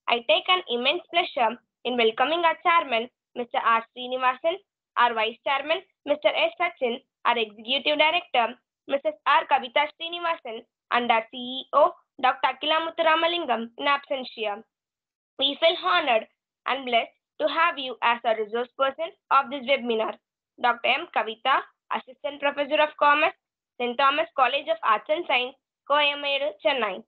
I take an immense pleasure in welcoming our chairman, Mr. R. Srinivasan, our vice chairman, Mr. S. Sachin, our executive director, Mrs. R. Kavita Srinivasan, and our CEO, Dr. Akila Muthuramalingam, in absentia. We feel honored and blessed to have you as a resource person of this webinar. Dr. M. Kavita, Assistant Professor of Commerce, St. Thomas College of Arts and Science, Coimbatore, Chennai.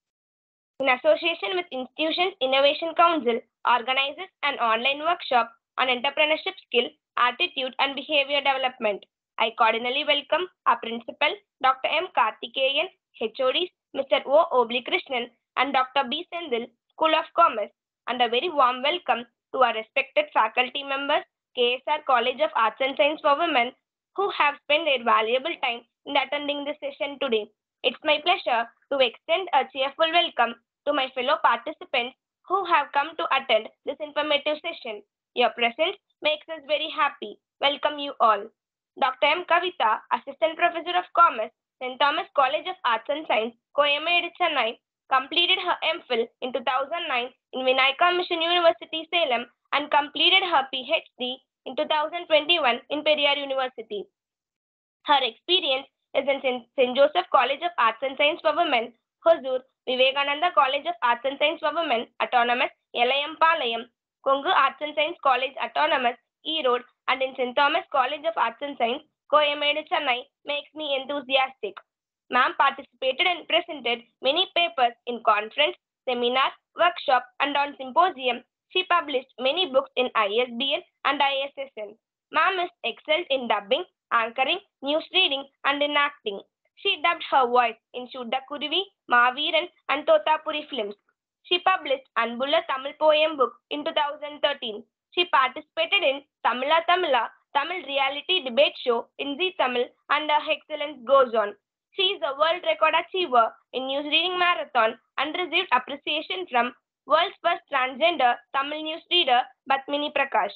In association with Institutions Innovation Council, organizes an online workshop on entrepreneurship skill, attitude, and behavior development. I cordially welcome our principal, Dr. M. Karthikeyan, HODs, Mr. O. Obli Krishnan, and Dr. B. Sendil, School of Commerce, and a very warm welcome to our respected faculty members, KSR College of Arts and Science for Women, who have spent their valuable time in attending this session today. It's my pleasure to extend a cheerful welcome to my fellow participants who have come to attend this informative session. Your presence makes us very happy. Welcome you all. Dr. M. Kavita, Assistant Professor of Commerce, St. Thomas College of Arts and Science, Coimbatore, Chennai, completed her MPhil in 2009 in Vinayaka Mission University, Salem, and completed her PhD in 2021 in Periyar University. Her experience is in St. Joseph College of Arts and Science for Women, Hosur, Vivekananda College of Arts and Science for Women, Autonomous, Elayam Palayam, Kongu Arts and Science College, Autonomous, Erode, and in St. Thomas College of Arts and Science, Coimbatore, Chennai, makes me enthusiastic. Ma'am participated and presented many papers in conference, seminar, workshop, and on symposium. She published many books in ISBN and ISSN. Ma'am is excelled in dubbing, anchoring, news reading, and in acting. She dubbed her voice in Shuddha Kuruvi, Maaveeran, and Totapuri films. She published Anbulla Tamil poem book in 2013. She participated in Tamila Tamila, Tamil reality debate show in Z Tamil, and her excellence goes on. She is a world record achiever in news reading marathon and received appreciation from world's first transgender Tamil news reader Batmini Prakash.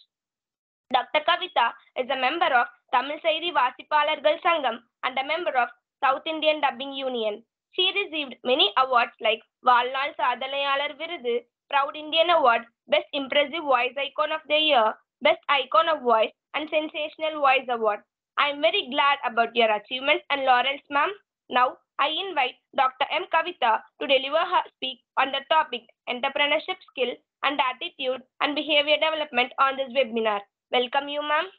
Dr. Kavita is a member of Tamil Saidi Vasipalargal Sangam and a member of South Indian Dubbing Union. She received many awards like Valnal Sadalayalar Virudu, Proud Indian Award, Best Impressive Voice Icon of the Year, Best Icon of Voice, and Sensational Voice Award. I am very glad about your achievements and laurels, ma'am. Now, I invite Dr. M. Kavita to deliver her speak on the topic entrepreneurship skill and attitude and behavior development on this webinar. Welcome you, ma'am.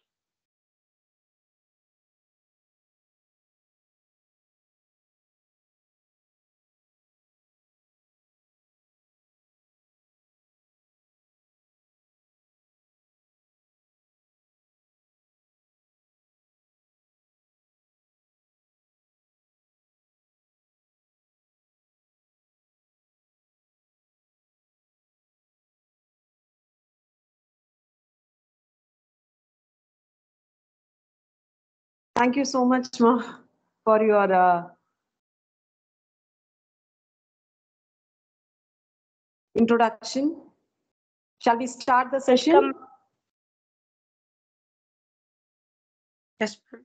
Thank you so much, Ma, for your uh, introduction. Shall we start the session? Come. Yes, ma'am.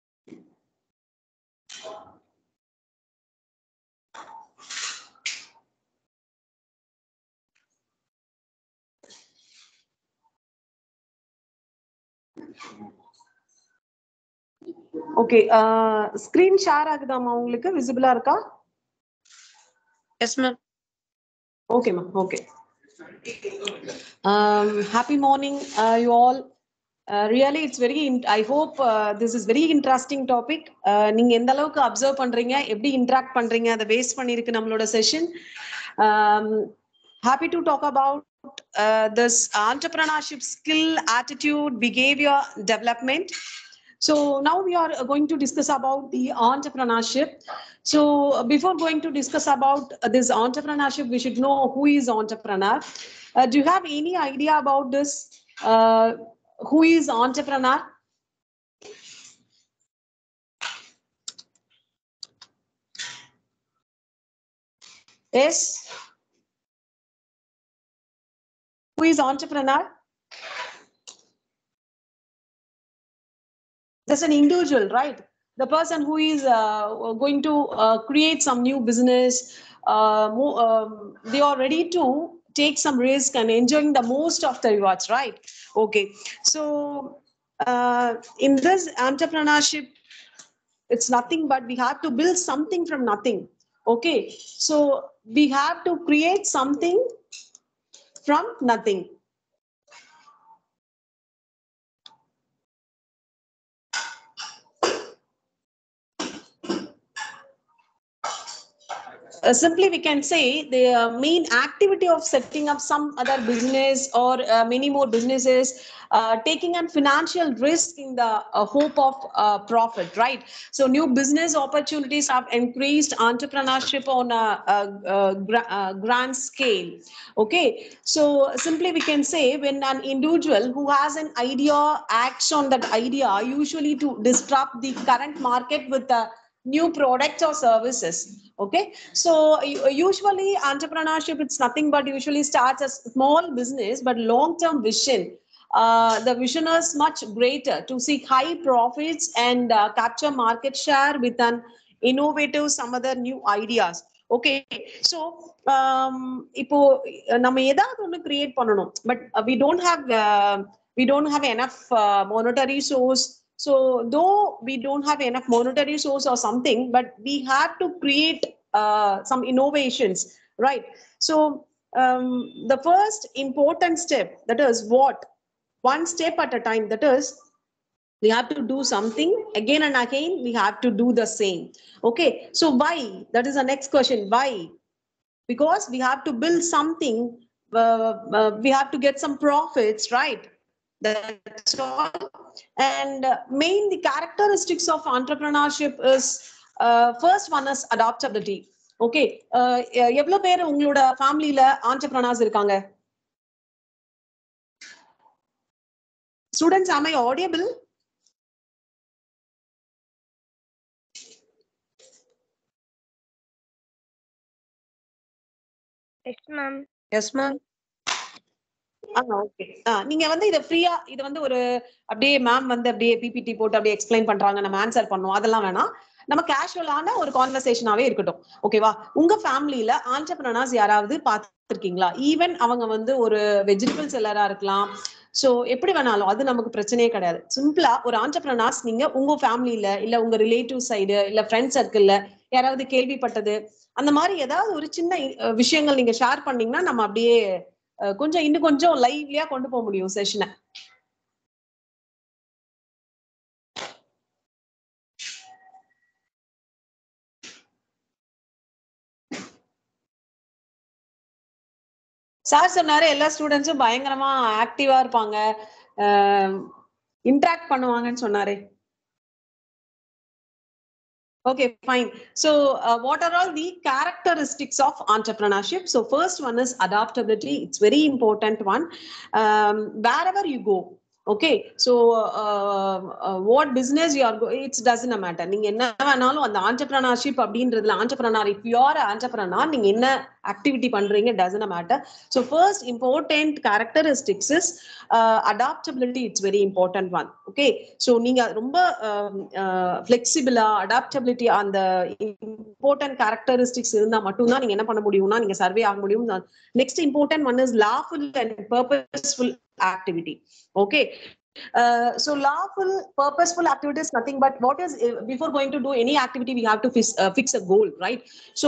Okay screen share ஆகுதாமா உங்களுக்கு விசிபிளா இருக்கா Yes, ma'am. ஓகேம்மா okay happy morning you all really it's very I hope this is very interesting topic நீங்க எந்த அளவுக்கு observe பண்றீங்க எப்படி இன்ட்ராக்ட் பண்றீங்க அதை பேஸ் பண்ணியிருக்கு நம்மளோட session happy to talk about this entrepreneurship skill attitude behaviour development So now we are going to discuss about the entrepreneurship. So before going to discuss about this entrepreneurship, we should know who is entrepreneur. Uh, do you have any idea about this? Uh, who is entrepreneur? Yes. Who is entrepreneur? That's an individual, right? The person who is uh, going to uh, create some new business, uh, mo- um, they are ready to take some risk and enjoying the most of the rewards, right? Okay. So uh, in this entrepreneurship, it's nothing but we have to build something from nothing. Okay. So we have to create something from nothing. uh, simply we can say the uh, main activity of setting up some other business or uh, many more businesses uh, taking on financial risk in the uh, hope of uh, profit right so new business opportunities have increased entrepreneurship on a, a, a gra- a grand scale okay so simply we can say when an individual who has an idea acts on that idea usually to disrupt the current market with a new products or services okay so u- usually entrepreneurship it's nothing but usually starts as small business but long term vision uh, the vision is much greater to seek high profits and uh, capture market share with an innovative some other new ideas okay so இப்போ நம்ம ஏதாவது ஒன்று create பண்ணணும் but we don't have we don't have enough monetary source so though we don't have enough monetary source or something but we have to create uh, some innovations right so um, the first important step that is what one step at a time that is we have to do something again and again we have to do the same okay so why that is the next question why because we have to build something uh, uh, we have to get some profits right that's all and uh, main the characteristics of entrepreneurship is uh, first one is adaptability okay எவ்வளவு பேர் உங்களோட ஃபேமிலியில entrepreneurs இருக்காங்க students am I audible yes ma'am Yes, ma'am. Okay நீங்க வந்து இத ஃப்ரீயா இது வந்து ஒரு அப்படியே மேம் வந்து அப்படியே பிபிடி போட்டு அப்படியே எக்ஸ்பிளைன் பண்றாங்க நம்ம ஆன்சர் பண்ணுவோம் அதெல்லாம் வேணாம் நம்ம கேஷுவலான ஒரு கான்வர்சேஷனாவே இருக்கட்டும் ஓகேவா உங்க ஃபேமிலியில ஆண்டர்பிரனர்ஸ் யாராவது பார்த்திருக்கீங்களா ஈவன் அவங்க வந்து ஒரு வெஜிடபிள் செல்லரா இருக்கலாம் சோ எப்படி வேணாலும் அது நமக்கு பிரச்சனையே கிடையாது சிம்பிளா ஒரு ஆண்டர்பிரனர்ஸ் நீங்க உங்க ஃபேமிலியில இல்ல உங்க ரிலேட்டிவ் சைடு இல்ல ஃப்ரெண்ட் சர்க்கிள்ல யாராவது கேள்விப்பட்டது அந்த மாதிரி ஏதாவது ஒரு சின்ன அஹ், விஷயங்கள் நீங்க ஷேர் பண்ணீங்கன்னா நம்ம அப்படியே அஹ், கொஞ்சம் இன்னும் கொஞ்சம் லைவ்லியா கொண்டு போக முடியும் செஷனை சார் சொன்னாரு எல்லா ஸ்டூடெண்ட்ஸும் பயங்கரமா ஆக்டிவா இருப்பாங்க இன்ட்ராக்ட் பண்ணுவாங்கன்னு சொன்னாரு Okay, fine. So, uh, what are all the characteristics of entrepreneurship? So, first one is adaptability. It's very important one. Um, wherever you go, okay. So, uh, uh, what business you are going, it doesn't matter. நீங்க என்ன வேணாலும் அந்த entrepreneurship அப்படின்றதுல entrepreneur, if you are an entrepreneur, நீங்க என்ன activity பண்றீங்க doesn't matter. So, first important characteristics is uh, adaptability. It's very important one. Okay. So, நீங்க ரொம்ப ஃபிளெக்சிபிளா அடாப்டபிலிட்டி அந்த இம்பார்ட்டன்ட் கேரக்டரிஸ்டிக்ஸ் இருந்தா மட்டும்தான் நீங்க என்ன பண்ண முடியும்னா நீங்க சர்வே ஆக முடியும் next important one is lawful and purposeful activity okay Uh, so lawful purposeful activity is nothing but what is uh, before going to do any activity we have to fix, uh, fix a goal right so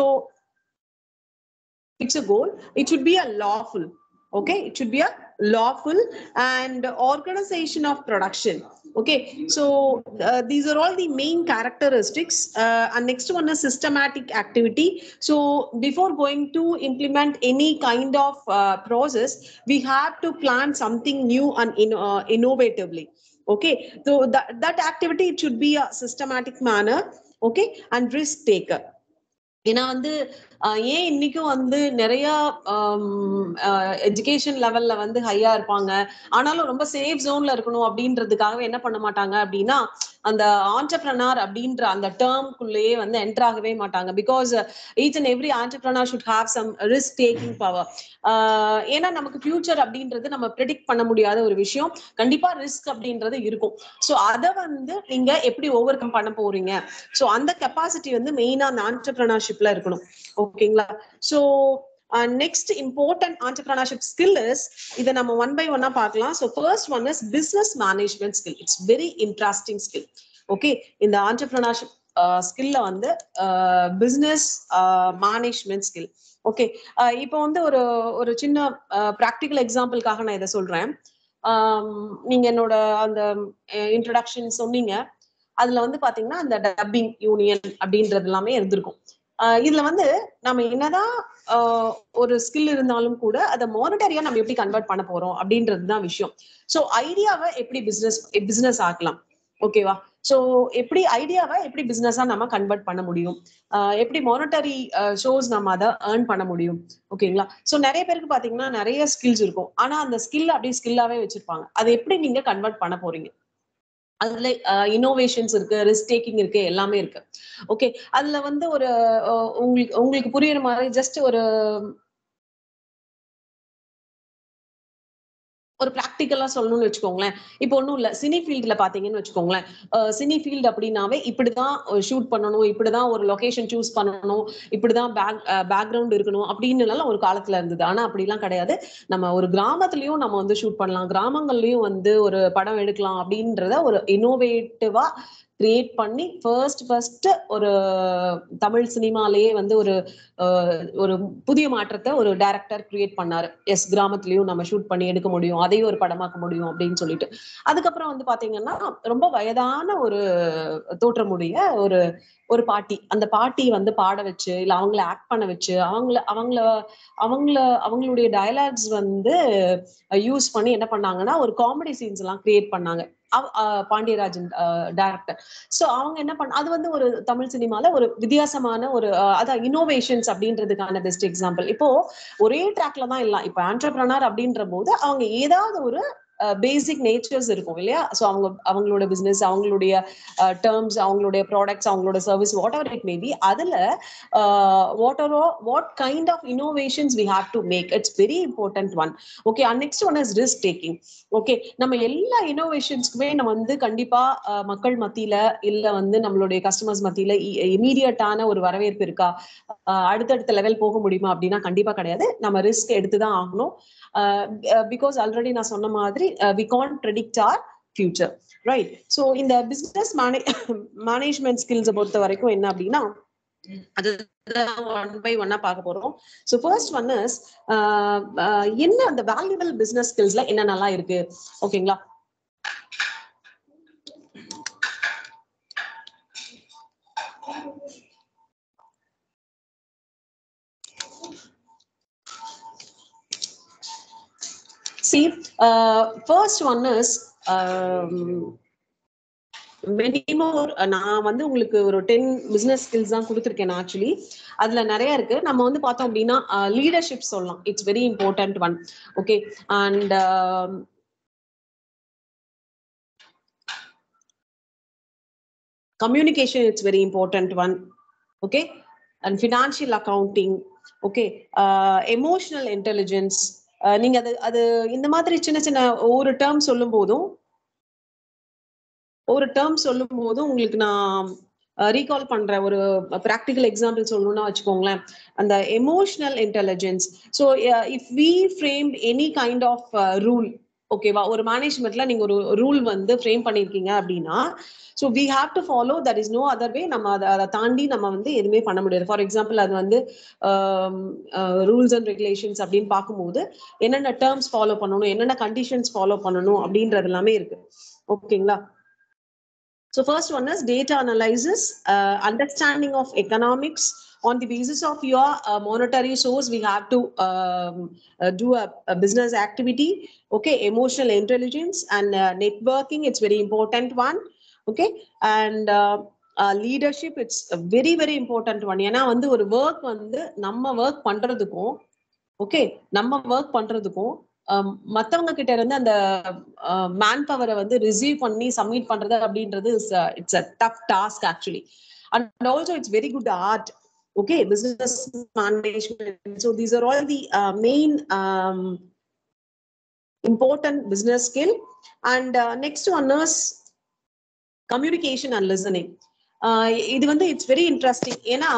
fix a goal it should be a lawful okay it should be a lawful and organization of production okay so uh, these are all the main characteristics uh, and next one is systematic activity so before going to implement any kind of uh, process we have to plan something new and in, uh, innovatively okay so that, that activity it should be a systematic manner okay and risk taker ஏன்னா வந்து ஆஹ் ஏன் இன்னைக்கும் வந்து நிறைய education லெவல்ல வந்து ஹையா இருப்பாங்க ஆனாலும் ரொம்ப சேஃப் ஜோன்ல இருக்கணும் அப்படின்றதுக்காக என்ன பண்ண மாட்டாங்க அப்படின்னா அந்த ஆண்டர்பிரனார் அப்படின்ற அந்த டேர்ம்குள்ளேயே வந்து என்டர் ஆகவே மாட்டாங்க because each and every entrepreneur should have some risk taking power ஏன்னா நமக்கு ஃபியூச்சர் அப்படின்றது நம்ம ப்ரெடிக்ட் பண்ண முடியாத ஒரு விஷயம் கண்டிப்பா ரிஸ்க் அப்படின்றது இருக்கும் ஸோ அதை வந்து நீங்க எப்படி ஓவர் கம் பண்ண போறீங்க ஸோ அந்த கெப்பாசிட்டி வந்து மெயினா அந்த ஆண்டர்பிரனர்ஷிப்ல இருக்கணும் ஓகேங்களா so next important entrepreneurship skill is இதை நம்ம ஒன் பை ஒன்னா பார்க்கலாம் so first one is business management skill it's very interesting skill okay இந்த ஆண்டர்பிரினர்ஷிப் ஸ்கில்ல வந்து பிசினஸ் மேனேஜ்மெண்ட் ஸ்கில் ஓகே இப்போ வந்து ஒரு ஒரு சின்ன ப்ராக்டிக்கல் எக்ஸாம்பிளுக்காக நான் இதை சொல்றேன் நீங்க என்னோட அந்த இன்ட்ரடக்ஷன் சொன்னீங்க அதுல வந்து பாத்தீங்கன்னா அந்த டப்பிங் யூனியன் அப்படின்றது எல்லாமே இருந்திருக்கும் இதுல வந்து நம்ம என்னதான் ஒரு ஸ்கில் இருந்தாலும் கூட அதை மானிட்டரியா நம்ம எப்படி கன்வெர்ட் பண்ண போறோம் அப்படின்றது தான் விஷயம் ஸோ ஐடியாவை எப்படி பிசினஸ் பிசினஸ் ஆக்கலாம் ஓகேவா ஸோ எப்படி ஐடியாவை எப்படி பிசினஸா நம்ம கன்வெர்ட் பண்ண முடியும் எப்படி மானிட்டரி ஷோஸ் நம்ம அதை ஏர்ன் பண்ண முடியும் ஓகேங்களா ஸோ நிறைய பேருக்கு பாத்தீங்கன்னா நிறைய ஸ்கில்ஸ் இருக்கும் ஆனா அந்த ஸ்கில் அப்படியே ஸ்கில்லாவே வச்சிருப்பாங்க அதை எப்படி நீங்க கன்வெர்ட் பண்ண போறீங்க அதுல இனோவேஷன்ஸ் இருக்கு ரிஸ்க் டேக்கிங் இருக்கு எல்லாமே இருக்கு ஓகே அதுல வந்து ஒரு உங்களுக்கு உங்களுக்கு புரியுற மாதிரி ஜஸ்ட் ஒரு ஒரு ப்ராக்டிக்கலா சொல்லணும்னு வச்சுக்கோங்களேன் இப்போ ஒன்றும் இல்லை சினி ஃபீல்டில் பார்த்தீங்கன்னு வச்சுக்கோங்களேன் சினி ஃபீல்டு அப்படின்னாவே இப்படிதான் ஷூட் பண்ணணும் இப்படிதான் ஒரு லொகேஷன் சூஸ் பண்ணணும் இப்படிதான் பேக் பேக்ரவுண்ட் இருக்கணும் அப்படின்னு ஒரு காலத்துல இருந்தது ஆனா அப்படிலாம் கிடையாது நம்ம ஒரு கிராமத்துலயும் நம்ம வந்து ஷூட் பண்ணலாம் கிராமங்கள்லயும் வந்து ஒரு படம் எடுக்கலாம் அப்படின்றத ஒரு இனோவேட்டிவா கிரியேட் பண்ணி ஃபர்ஸ்ட் ஃபர்ஸ்ட் ஒரு தமிழ் சினிமாலேயே வந்து ஒரு ஒரு புதிய மாற்றத்தை ஒரு டைரக்டர் கிரியேட் பண்ணாரு எஸ் கிராமத்துலயும் நம்ம ஷூட் பண்ணி எடுக்க முடியும் அதையும் ஒரு படமாக்க முடியும் அப்படின்னு சொல்லிட்டு அதுக்கப்புறம் வந்து பாத்தீங்கன்னா ரொம்ப வயதான ஒரு தோற்றமுடைய ஒரு ஒரு பாட்டி அந்த பாட்டி வந்து பாட வச்சு இல்ல அவங்கள ஆக்ட் பண்ண வச்சு அவங்கள அவங்கள அவங்கள அவங்களுடைய டயலாக்ஸ் வந்து யூஸ் பண்ணி என்ன பண்ணாங்கன்னா ஒரு காமெடி சீன்ஸ் எல்லாம் கிரியேட் பண்ணாங்க பாண்டியராஜன் டைரக்டர் சோ அவங்க என்ன பண்ண அது வந்து ஒரு தமிழ் சினிமால ஒரு வித்தியாசமான ஒரு அதான் இனோவேஷன்ஸ் அப்படின்றதுக்கான பெஸ்ட் எக்ஸாம்பிள் இப்போ ஒரே ட்ராக்ல தான் இல்லை இப்போ ஆண்டர்பிரனர் அப்படின்ற போது அவங்க ஏதாவது ஒரு பேசிக் நேச்சர்ஸ் இருக்கும் இல்லையா ஸோ அவங்க அவங்களோட பிஸ்னஸ் அவங்களுடைய டேர்ம்ஸ் அவங்களுடைய ப்ராடக்ட்ஸ் அவங்களோட service whatever it maybe அதில் what are what kind of innovations we have to make it's very important one okay and next one is risk taking okay நம்ம எல்லா இனோவேஷன்ஸ்க்குமே நம்ம வந்து கண்டிப்பா மக்கள் மத்தியில இல்ல வந்து நம்மளுடைய கஸ்டமர்ஸ் மத்தியில இமீடியட்டான ஒரு வரவேற்பு இருக்கா அடுத்தடுத்த லெவல் போக முடியுமா அப்படின்னா கண்டிப்பா கிடையாது நம்ம ரிஸ்க் எடுத்துதான் ஆகணும் பிகாஸ் ஆல்ரெடி நான் சொன்ன மாதிரி we can't predict our future right so இந்த பிசினஸ் மேனே மேனேஜ்மெண்ட் ஸ்கில்ஸை பொறுத்த வரைக்கும் என்ன அப்படின்னா அது ஒன் பை ஒன்னா பார்க்க போறோம் ஸோ ஃபர்ஸ்ட் ஒன் இஸ் என்ன அந்த வேல்யூபிள் பிசினஸ் ஸ்கில்ஸ்ல என்னென்னலாம் இருக்கு ஓகேங்களா See, uh, first one is um, many more நான் வந்து உங்களுக்கு ஒரு டென் பிசினஸ் ஸ்கில்ஸ் தான் கொடுத்துருக்கேன் ஆக்சுவலி அதுல நிறைய இருக்கு நம்ம வந்து பார்த்தோம் அப்படின்னா லீடர்ஷிப் சொல்லலாம் it's very important one okay and communication it's very important one okay and financial accounting okay emotional intelligence நீங்க அது அது இந்த மாதிரி சின்ன சின்ன ஒவ்வொரு டேர்ம் சொல்லும் போதும் ஒரு டேர்ம் சொல்லும் போதும் உங்களுக்கு நான் ரீகால் பண்ற ஒரு ப்ராக்டிக்கல் எக்ஸாம்பிள் சொல்லணும்னா வச்சுக்கோங்களேன் அந்த emotional intelligence so if we frame any kind of rule ஓகேவா ஒரு மேனேஜ்மெண்ட்ல நீங்க ஒரு ரூல் வந்து ஃப்ரேம் பண்ணிருக்கீங்க அப்படின்னா so we have to follow that is no other way நம்ம அதை அதை தாண்டி நம்ம வந்து எதுவுமே பண்ண முடியாது ஃபார் எக்ஸாம்பிள் அது வந்து ரூல்ஸ் அண்ட் ரெகுலேஷன்ஸ் அப்படின்னு பார்க்கும்போது என்னென்ன டேர்ம்ஸ் ஃபாலோ பண்ணணும் என்னென்ன கண்டிஷன்ஸ் ஃபாலோ பண்ணணும் அப்படின்றது எல்லாமே இருக்கு ஓகேங்களா So first one is data analysis, uh, understanding of economics. On the basis of your uh, monetary source, we have to um, uh, do a, a business activity. Okay, emotional intelligence and networking. It's very important one. Okay, and leadership it's very very important one ஏன்னா வந்து ஒரு work வந்து நம்ம work பண்றதுக்கும் okay நம்ம work பண்றதுக்கும் மத்தவங்க கிட்ட இருந்து அந்த மேன் பவரை வந்து ரிசீவ் பண்ணி சப்மிட் பண்றது அப்படின்றது it's a tough task actually and also it's very good art okay business management so these are all the uh, main um, important business skill and uh, next one is communication and listening இது வந்து it's very interesting ஏன்னா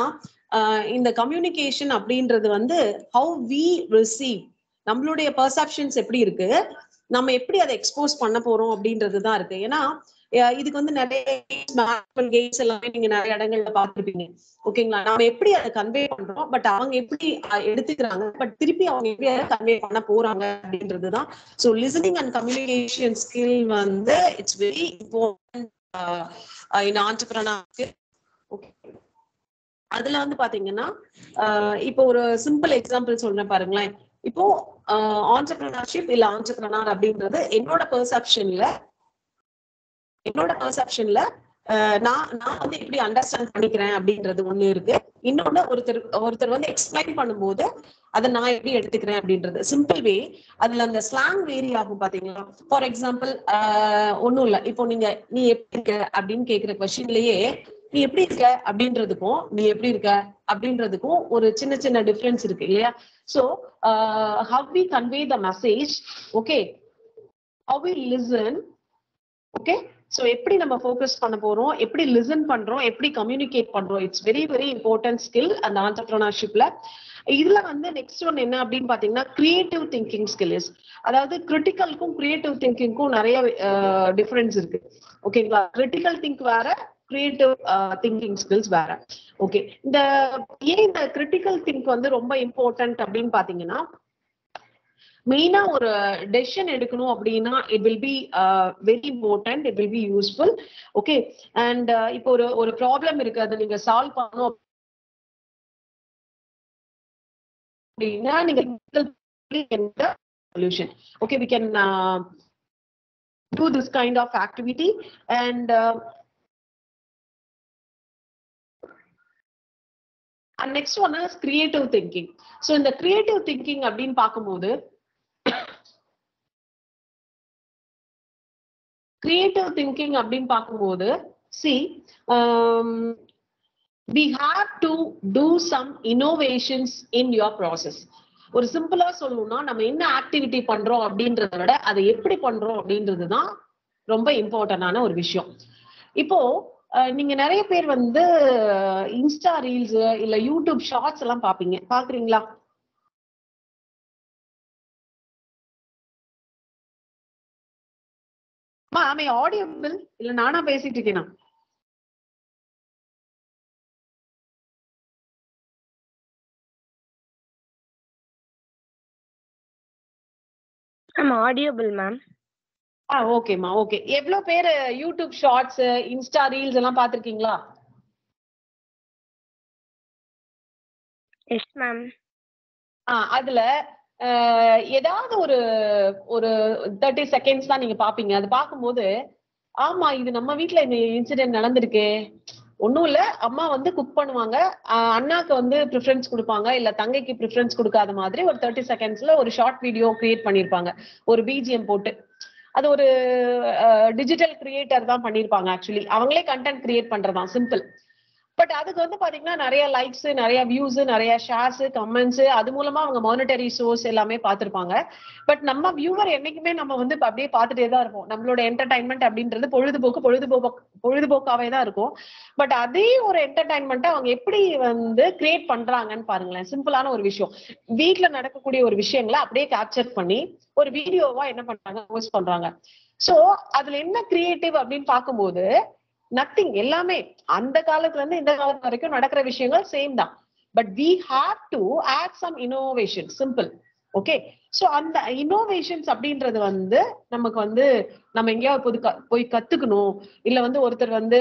இந்த communication அப்படின்றது வந்து how we receive நம்மளுடைய perceptions எப்படி இருக்கு நம்ம எப்படி அதை எக்ஸ்போஸ் பண்ண போறோம் அப்படின்றது தான் இருக்கு ஏன்னா அஹ் இதுக்கு வந்து நிறைய கேம்ஸ் எல்லாமே நீங்க நிறைய இடங்கள்ல பார்த்திருப்பீங்க ஓகேங்களா நாம எப்படி அதை கன்வே பண்றோம் பட் அவங்க எப்படி அஹ், எடுத்துக்கிறாங்க பட் திருப்பி அவங்க எப்படி அதை கன்வே பண்ண போறாங்க அப்படின்றதுதான் so listening and communication skill வந்து it's very important in entrepreneur okay அதுல வந்து பாத்தீங்கன்னா ஆஹ் இப்போ ஒரு சிம்பிள் எக்ஸாம்பிள் சொல்றேன் பாருங்களேன் இப்போ ஆண்டர்பிரினர்ஷிப் இல்ல ஆண்டர்பிரினர் அப்படின்றது என்னோட பெர்செப்ஷன்ல என்னோட பெர்செப்ஷன்ல நான் நான் வந்து எப்படி அண்டர்ஸ்டாண்ட் பண்ணிக்கிறேன் அப்படின்றது ஒண்ணு இருக்கு இன்னொன்னு ஒருத்தர் ஒருத்தர் வந்து எக்ஸ்பிளைன் பண்ணும்போது அதை நான் எப்படி எடுத்துக்கிறேன் அப்படின்றது சிம்பிள் வே அதுல அந்த ஸ்லாங் வேரி ஆகும் பாத்தீங்களா ஃபார் எக்ஸாம்பிள் ஒண்ணும் இல்ல இப்போ நீங்க நீ எப்படி இருக்க அப்படின்னு கேக்குற கொஸ்டின்லயே நீ எப்படி இருக்க அப்படின்றதுக்கும் நீ எப்படி இருக்க அப்படின்றதுக்கும் ஒரு சின்ன சின்ன டிஃபரன்ஸ் இருக்கு இல்லையா so how we convey the message okay how we listen okay so எப்படி நம்ம ஃபோக்கஸ் பண்ண போறோம் எப்படி லிசன் பண்றோம் எப்படி கம்யூனிகேட் பண்றோம் it's very very important skill அந்த ஆண்டர்பிரினர்ஷிப்ல இதுல வந்து நெக்ஸ்ட் ஒன் என்ன அப்படின்னு பாத்தீங்கன்னா கிரியேட்டிவ் திங்கிங் ஸ்கில்ஸ் அதாவது கிரிட்டிக்கலுக்கும் கிரியேட்டிவ் திங்கிங்க்கும் நிறைய டிஃபரன்ஸ் இருக்கு ஓகேங்களா கிரிட்டிக்கல் திங்க் வேற கிரியேட்டிவ் திங்கிங் ஸ்கில்ஸ் வேற ஓகே இந்த ஏன் இந்த கிரிட்டிக்கல் திங்க் வந்து ரொம்ப இம்பார்ட்டன்ட் அப்படின்னு பாத்தீங்கன்னா மெயினா ஒரு டெசிஷன் எடுக்கணும் அப்படின்னா it will be very important it will be useful okay and இப்போ ஒரு ஒரு ப்ராப்ளம் இருக்கு அதை நீங்க சால்வ் பண்ணணும் அப்படின்னா நீங்க solution okay we can do this kind of activity and uh, and next one is creative thinking so இந்த creative thinking அப்படின்னு பார்க்கும்போது creative thinking அப்படின்னு பார்க்கும்போது see um, we have to do some innovations in your process ஒரு சிம்பிளா சொல்லணும்னா நம்ம என்ன ஆக்டிவிட்டி பண்றோம் அப்படின்றத விட அதை எப்படி பண்றோம் அப்படின்றது தான் ரொம்ப இம்பார்ட்டன்டான ஒரு விஷயம் இப்போ அஹ், நீங்க நிறைய பேர் வந்து இன்ஸ்டா ரீல்ஸ் இல்ல யூடியூப் ஷார்ட்ஸ் எல்லாம் பாப்பீங்க பாக்குறீங்களா ஆமே ஆடியபிள் இல்ல நானா பேசிட்டு இருக்கேனா I'm audible, ma'am. ஆ ஓகேம்மா ஓகே எவ்வளவு பேர் யூடியூப் ஷார்ட்ஸ் இன்ஸ்டா ரீல்ஸ் எல்லாம் பாத்திருக்கீங்களா Yes, ma'am. ஆ அதுல அஹ், ஏதாவது ஒரு ஒரு தேர்ட்டி செகண்ட்ஸ் தான் நீங்க பாப்பீங்க அது பார்க்கும்போது ஆமா இது நம்ம வீட்ல இந்த இன்சிடென்ட் நடந்திருக்கே ஒண்ணும் இல்ல அம்மா வந்து குக் பண்ணுவாங்க ஆஹ் அண்ணாக்கு வந்து ப்ரிஃபரன்ஸ் கொடுப்பாங்க இல்ல தங்கைக்கு ப்ரிஃபரன்ஸ் கொடுக்காத மாதிரி ஒரு தேர்ட்டி செகண்ட்ஸ்ல ஒரு ஷார்ட் வீடியோ கிரியேட் பண்ணிருப்பாங்க ஒரு பிஜிஎம் போட்டு அது ஒரு டிஜிட்டல் கிரியேட்டர் தான் பண்ணிருப்பாங்க ஆக்சுவலி அவங்களே கண்டென்ட் கிரியேட் பண்றதான் சிம்பிள் பட் அதுக்கு வந்து பாத்தீங்கன்னா நிறைய லைக்ஸ் நிறைய வியூஸ் நிறைய ஷேர்ஸ் கமெண்ட்ஸ் அது மூலமா அவங்க மானிட்டரி சோர்ஸ் எல்லாமே பார்த்திருப்பாங்க பட் நம்ம வியூவர் என்னைக்குமே நம்ம வந்து இப்ப அப்படியே பார்த்துட்டே தான் இருப்போம் நம்மளோட என்டர்டைன்மெண்ட் அப்படின்றது பொழுதுபோக்கு பொழுதுபோக்கு பொழுதுபோக்காவே தான் இருக்கும் பட் அதே ஒரு என்டர்டைன்மெண்ட்டை அவங்க எப்படி வந்து கிரியேட் பண்றாங்கன்னு பாருங்களேன் சிம்பிளான ஒரு விஷயம் வீட்ல நடக்கக்கூடிய ஒரு விஷயங்களை அப்படியே கேப்சர் பண்ணி ஒரு வீடியோவா என்ன பண்றாங்க போஸ்ட் பண்றாங்க சோ அதுல என்ன கிரியேட்டிவ் அப்படின்னு பார்க்கும்போது நத்திங் எல்லாமே அந்த காலத்துல இருந்து இந்த காலம் வரைக்கும் நடக்கிற விஷயங்கள் சேம் தான் but we have to add some innovation simple okay so அந்த இனோவேஷன்ஸ் அப்படின்றது வந்து நமக்கு வந்து நம்ம எங்கேயாவது போய் க- போய் கத்துக்கணும் இல்ல வந்து ஒருத்தர் வந்து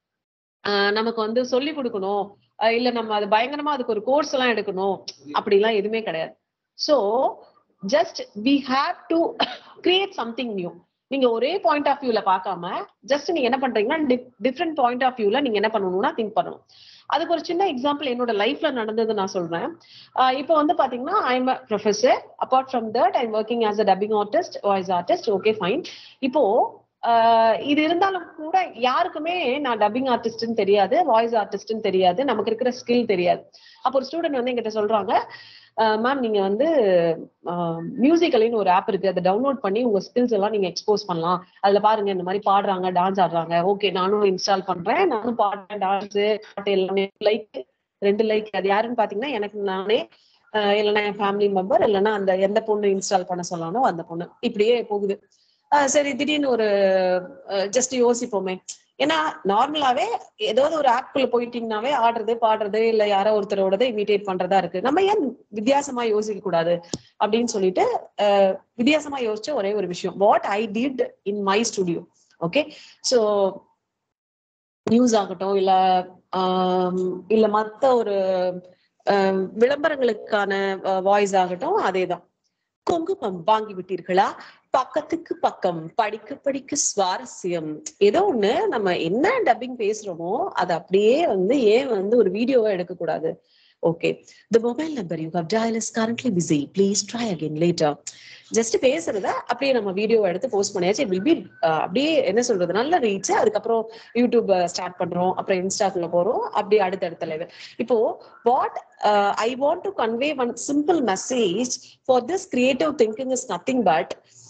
ஆஹ் நமக்கு வந்து சொல்லி கொடுக்கணும் ஆஹ் இல்ல நம்ம அது பயங்கரமா அதுக்கு ஒரு கோர்ஸ் எல்லாம் எடுக்கணும் அப்படிலாம் எதுவுமே கிடையாது so just we have to create something new நீங்க ஒரே பாயிண்ட் ஆஃப் வியூல பார்க்காம ஜஸ்ட் நீங்க என்ன பண்றீங்கன்னா டிஃப்ரெண்ட் பாயிண்ட் ஆஃப் வியூல நீங்க என்ன பண்ணணும்னா திங்க் பண்ணணும் அதுக்கு ஒரு சின்ன எக்ஸாம்பிள் என்னோட லைஃப்ல நடந்தது நான் சொல்றேன் ஆஹ் இப்போ வந்து பாத்தீங்கன்னா I'm professor apart from that I'm working as a dubbing artist voice artist okay fine இப்போ ஆஹ் இது இருந்தாலும் கூட யாருக்குமே நான் டப்பிங் ஆர்டிஸ்ட்னு தெரியாது வாய்ஸ் ஆர்டிஸ்ட்னு தெரியாது நமக்கு இருக்கிற ஸ்கில் தெரியாது அப்போ ஒரு ஸ்டூடெண்ட் வந்து எங்கிட்ட சொல்றாங்க மேம் நீங்க வந்து மியூசிக்கலின்னு ஒரு ஆப் இருக்கு அதை டவுன்லோட் பண்ணி உங்க ஸ்கில்ஸ் எல்லாம் நீங்க எக்ஸ்போஸ் பண்ணலாம் அதுல பாருங்க இந்த மாதிரி பாடுறாங்க டான்ஸ் ஆடுறாங்க ஓகே நானும் இன்ஸ்டால் பண்றேன் நானும் பாடுறேன் டான்ஸ் பாட்டு எல்லாமே லைக் ரெண்டு லைக் அது யாருன்னு பாத்தீங்கன்னா எனக்கு நானே அஹ் இல்லைன்னா என் ஃபேமிலி மெம்பர் இல்லைன்னா அந்த எந்த பொண்ணு இன்ஸ்டால் பண்ண சொல்லணும் அந்த பொண்ணு இப்படியே போகுது அஹ் சரி திடீர்னு ஒரு ஜஸ்ட் யோசிப்போமே ஏன்னா நார்மலாவே ஏதாவது ஒரு ஆப்குள்ள போயிட்டீங்கன்னாவே ஆடுறது பாடுறது இல்ல யாரோ ஒருத்தரோடத இமிட்டேட் பண்றதா இருக்கு நம்ம ஏன் வித்தியாசமா யோசிக்க கூடாது அப்படின்னு சொல்லிட்டு அஹ், வித்தியாசமா யோசிச்ச ஒரே ஒரு விஷயம் what I did in my studio okay so news ஆகட்டும் இல்ல ஆம், இல்ல மத்த ஒரு ஆம், விளம்பரங்களுக்கான வாய்ஸ் ஆகட்டும் அதேதான் குங்குமம் வாங்கி விட்டீர்களா பக்கத்துக்கு பக்கம் படிக்க படிக்க சுவாரஸ்யம் ஏதோ ஒண்ணு நம்ம என்ன டப்பிங் பேசுறோமோ அதை அப்படியே வந்து ஏன் வந்து ஒரு வீடியோவா எடுக்க கூடாது okay the mobile number you have dial is currently busy please try again later just பேசுறத அப்படியே நம்ம வீடியோ எடுத்து போஸ்ட் பண்ணியாச்சு இட் வில் பி அப்படியே என்ன சொல்றது நல்ல ரீச் அதுக்கப்புறம் யூடியூப் ஸ்டார்ட் பண்றோம் அப்புறம் இன்ஸ்டாக்குள்ள போறோம் அப்படியே அடுத்தடுத்த லெவல் இப்போ what I want to convey one simple message for this creative thinking is nothing but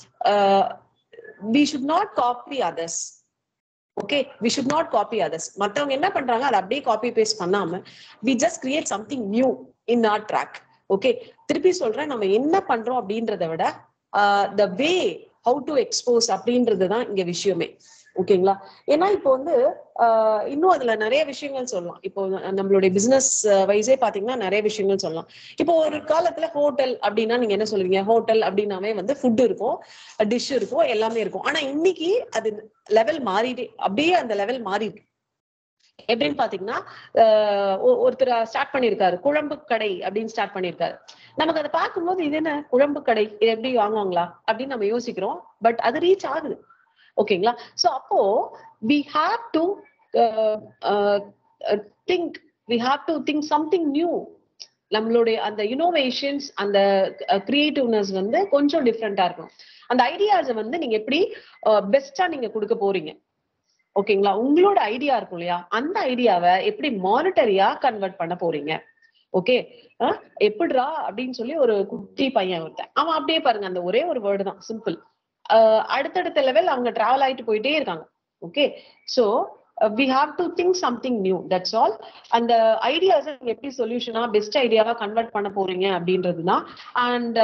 we should not copy others okay we should not copy others மத்தவங்க என்ன பண்றாங்க அதை அப்படியே காப்பி பேஸ்ட் பண்ணாம we just create something new in our track okay திருப்பி சொல்றேன் நம்ம என்ன பண்றோம் அப்படின்றத விட the way how to expose அப்படின்றது தான் இங்க விஷயமே ஓகேங்களா ஏன்னா இப்போ வந்து ஆஹ் இன்னும் அதுல நிறைய விஷயங்கள் சொல்லலாம் இப்போ நம்மளுடைய பிசினஸ் வைஸே பாத்தீங்கன்னா நிறைய விஷயங்கள் சொல்லலாம் இப்போ ஒரு காலத்துல ஹோட்டல் அப்படின்னா நீங்க என்ன சொல்லுவீங்க ஹோட்டல் அப்படின்னாவே வந்து ஃபுட் இருக்கும் டிஷ் இருக்கும் எல்லாமே இருக்கும் ஆனா இன்னைக்கு அது லெவல் மாறிட்டே அப்படியே அந்த லெவல் மாறி இருக்கு எப்படின்னு பாத்தீங்கன்னா ஆஹ் ஒ- ஒருத்தர் ஸ்டார்ட் பண்ணியிருக்காரு குழம்பு கடை அப்படின்னு ஸ்டார்ட் பண்ணியிருக்காரு நமக்கு அதை பார்க்கும்போது இது என்ன குழம்பு கடை இது எப்படி வாங்குவாங்களா அப்படின்னு நம்ம யோசிக்கிறோம் பட் அது ரீச் ஆகுது ஓகேங்களா சோ அப்போ we have to think we have to think something new நம்மளுடைய அந்த இனோவேஷன்ஸ் அந்த கிரியேட்டிவ்னஸ் வந்து கொஞ்சம் டிஃப்ரெண்டா இருக்கும் அந்த ஐடியாஸை வந்து நீங்க எப்படி பெஸ்டா நீங்க கொடுக்க போறீங்க ஓகேங்களா உங்களோட ஐடியா இருக்கும் இல்லையா அந்த ஐடியாவை எப்படி மானிட்டரியா கன்வெர்ட் பண்ண போறீங்க ஓகே எப்படிரா அப்படின்னு சொல்லி ஒரு குட்டி பையன் ஒருத்தன் அவன் அப்படியே பாருங்க அந்த ஒரே ஒரு வேர்டு தான் சிம்பிள் அடுத்தடுத்த லெவல் அவங்க டிராவல் ஆயிட்டு போயிட்டே இருக்காங்க okay so we have to think something new that's all அந்த ஐடியாஸ் எப்படி சொல்யூஷனா பெஸ்ட் ஐடியாவா கன்வெர்ட் பண்ண போறீங்க அப்படின்றதுதான் and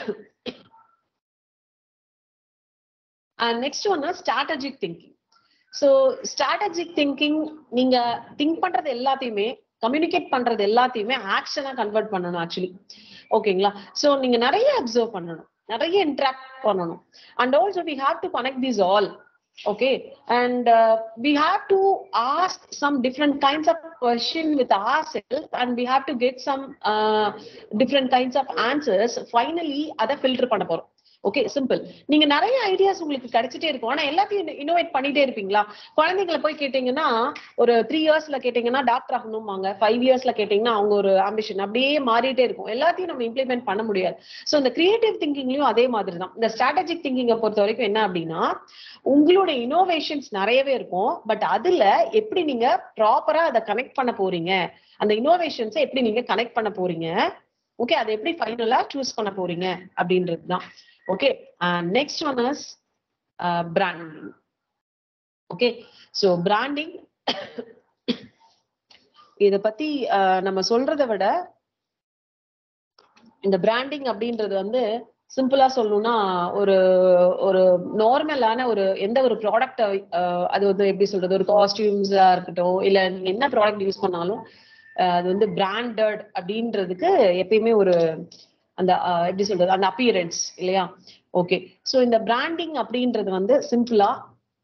and next one strategic thinking so strategic thinking நீங்க திங்க் பண்றது எல்லாத்தையுமே கம்யூனிகேட் பண்றது எல்லாத்தையுமே ஆக்ஷனா கன்வெர்ட் பண்ணணும் ஆக்சுவலி ஓகேங்களா ஸோ நீங்க நிறைய அப்சர்வ் பண்ணணும் நிறைய இன்ட்ராக்ட் பண்ணணும் and also we have to connect this all okay and uh, we have to ask some different kinds of question with ourselves and we have to get some uh, different kinds of answers finally அதை filter பண்ண போறோம் okay simple நீங்க நிறைய ideas உங்களுக்கு கிடைச்சிட்டே இருக்கும் ஆனா எல்லாத்தையும் innovate பண்ணிட்டே இருப்பீங்களா குழந்தைங்களை போய் கேட்டீங்கன்னா ஒரு த்ரீ இயர்ஸ்ல கேட்டீங்கன்னா டாக்டர் ஆகணும்பாங்க ஃபைவ் இயர்ஸ்ல கேட்டீங்கன்னா அவங்க ஒரு ஆம்பிஷன் அப்படியே மாறிட்டே இருக்கும் எல்லாத்தையும் நம்ம இம்ப்ளிமெண்ட் பண்ண முடியாது ஸோ இந்த கிரியேட்டிவ் திங்கிங்லயும் அதே மாதிரி தான் இந்த ஸ்ட்ராட்டஜிக் திங்கிங்கை பொறுத்த வரைக்கும் என்ன அப்படின்னா உங்களுடைய இனோவேஷன்ஸ் நிறையவே இருக்கும் பட் அதுல எப்படி நீங்க ப்ராப்பரா அதை கனெக்ட் பண்ண போறீங்க அந்த இனோவேஷன்ஸை எப்படி நீங்க கனெக்ட் பண்ண போறீங்க ஓகே அதை எப்படி ஃபைனலா சூஸ் பண்ண போறீங்க அப்படின்றது தான் okay next one is branding okay so branding இத பத்தி நம்ம சொல்றதை விட இந்த பிராண்டிங் அப்படின்றது வந்து சிம்பிளா சொல்லணும்னா ஒரு ஒரு நார்மலான ஒரு எந்த ஒரு ப்ராடக்ட் அது வந்து எப்படி சொல்றது ஒரு காஸ்டியூம்ஸா இருக்கட்டும் இல்ல நீங்க என்ன ப்ராடக்ட் யூஸ் பண்ணாலும் அது வந்து பிராண்டட் அப்படின்றதுக்கு எப்பயுமே ஒரு அந்த எப்படி சொல்றது அந்த அப்பியரன்ஸ் இல்லையா ஓகே சோ இந்த பிராண்டிங் அப்படின்றது வந்து சிம்பிளா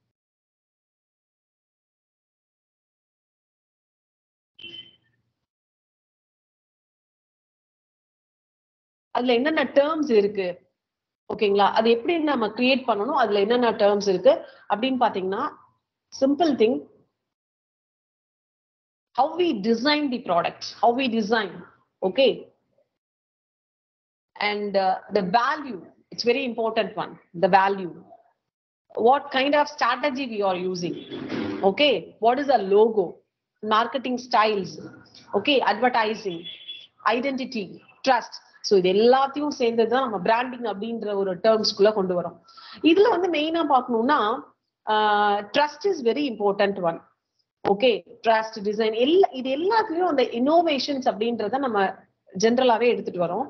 அதுல என்னென்ன டேர்ம்ஸ் இருக்கு ஓகேங்களா அது எப்படி நம்ம கிரியேட் பண்ணணும் அதுல என்னென்ன டேர்ம்ஸ் இருக்கு அப்படின்னு பாத்தீங்கன்னா simple thing how we design the product how we design okay and uh, the value it's very important one the value what kind of strategy we are using okay what is a logo marketing styles okay advertising identity trust so இது எல்லாத்தையும் சேர்ந்தது தான் நம்ம branding அப்படின்ற ஒரு டேர்ம்ஸ்குள்ள கொண்டு வரோம் இதுல வந்து மெயினா பார்க்கணும்னா trust is very important one okay trust design எல்லா இது எல்லாத்துலயும் அந்த இன்னோவேஷன்ஸ் அப்படின்றத நம்ம ஜென்ரலாவே எடுத்துட்டு வரோம்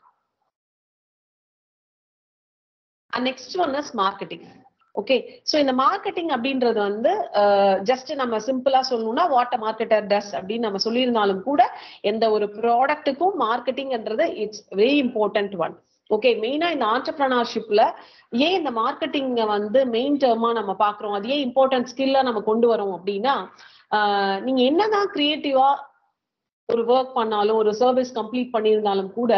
next one is marketing okay so இந்த மார்க்கெட்டிங் அப்படின்றது வந்து ஜஸ்ட் நம்ம சிம்பிளா சொல்லணும்னா வாட் அ மார்க்கெட்டர் டஸ் அப்படின்னு நம்ம சொல்லியிருந்தாலும் கூட எந்த ஒரு ப்ராடக்ட்டுக்கும் மார்க்கெட்டிங்ன்றது it's very important one okay மெயினா இந்த ஆண்டர்பிரனர்ஷிப்ல ஏன் இந்த மார்க்கெட்டிங்க வந்து மெயின் டேர்மா நம்ம பாக்குறோம் அது ஏன் இம்பார்ட்டன்ட் ஸ்கில்லா நம்ம கொண்டு வரோம் அப்படின்னா ஆஹ் நீங்க என்னதான் கிரியேட்டிவா ஒரு ஒர்க் பண்ணாலும் ஒரு சர்வீஸ் கம்ப்ளீட் பண்ணியிருந்தாலும் கூட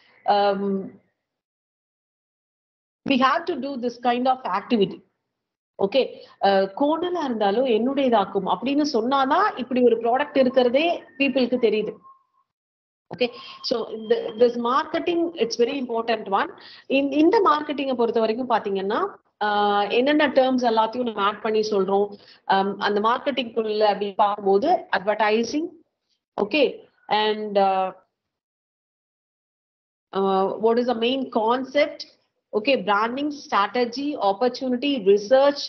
we have to do this kind of activity okay கோணலா இருந்தாலும் என்னுடையதாக்கும் அப்படின்னு சொன்னாதான் இப்படி ஒரு ப்ராடக்ட் இருக்கிறதே பீப்புளுக்கு தெரியுது ஓகே ஸோ இந்த this marketing it's very important one இந்த மார்க்கெட்டிங்கை பொறுத்த வரைக்கும் பாத்தீங்கன்னா ஆஹ் என்னென்ன டேர்ம்ஸ் எல்லாத்தையும் நம்ம ஆட் பண்ணி சொல்றோம் ஆம், அந்த மார்க்கெட்டிங்குள்ள அப்படின்னு பார்க்கும்போது advertising okay and what is the main concept okay branding strategy opportunity research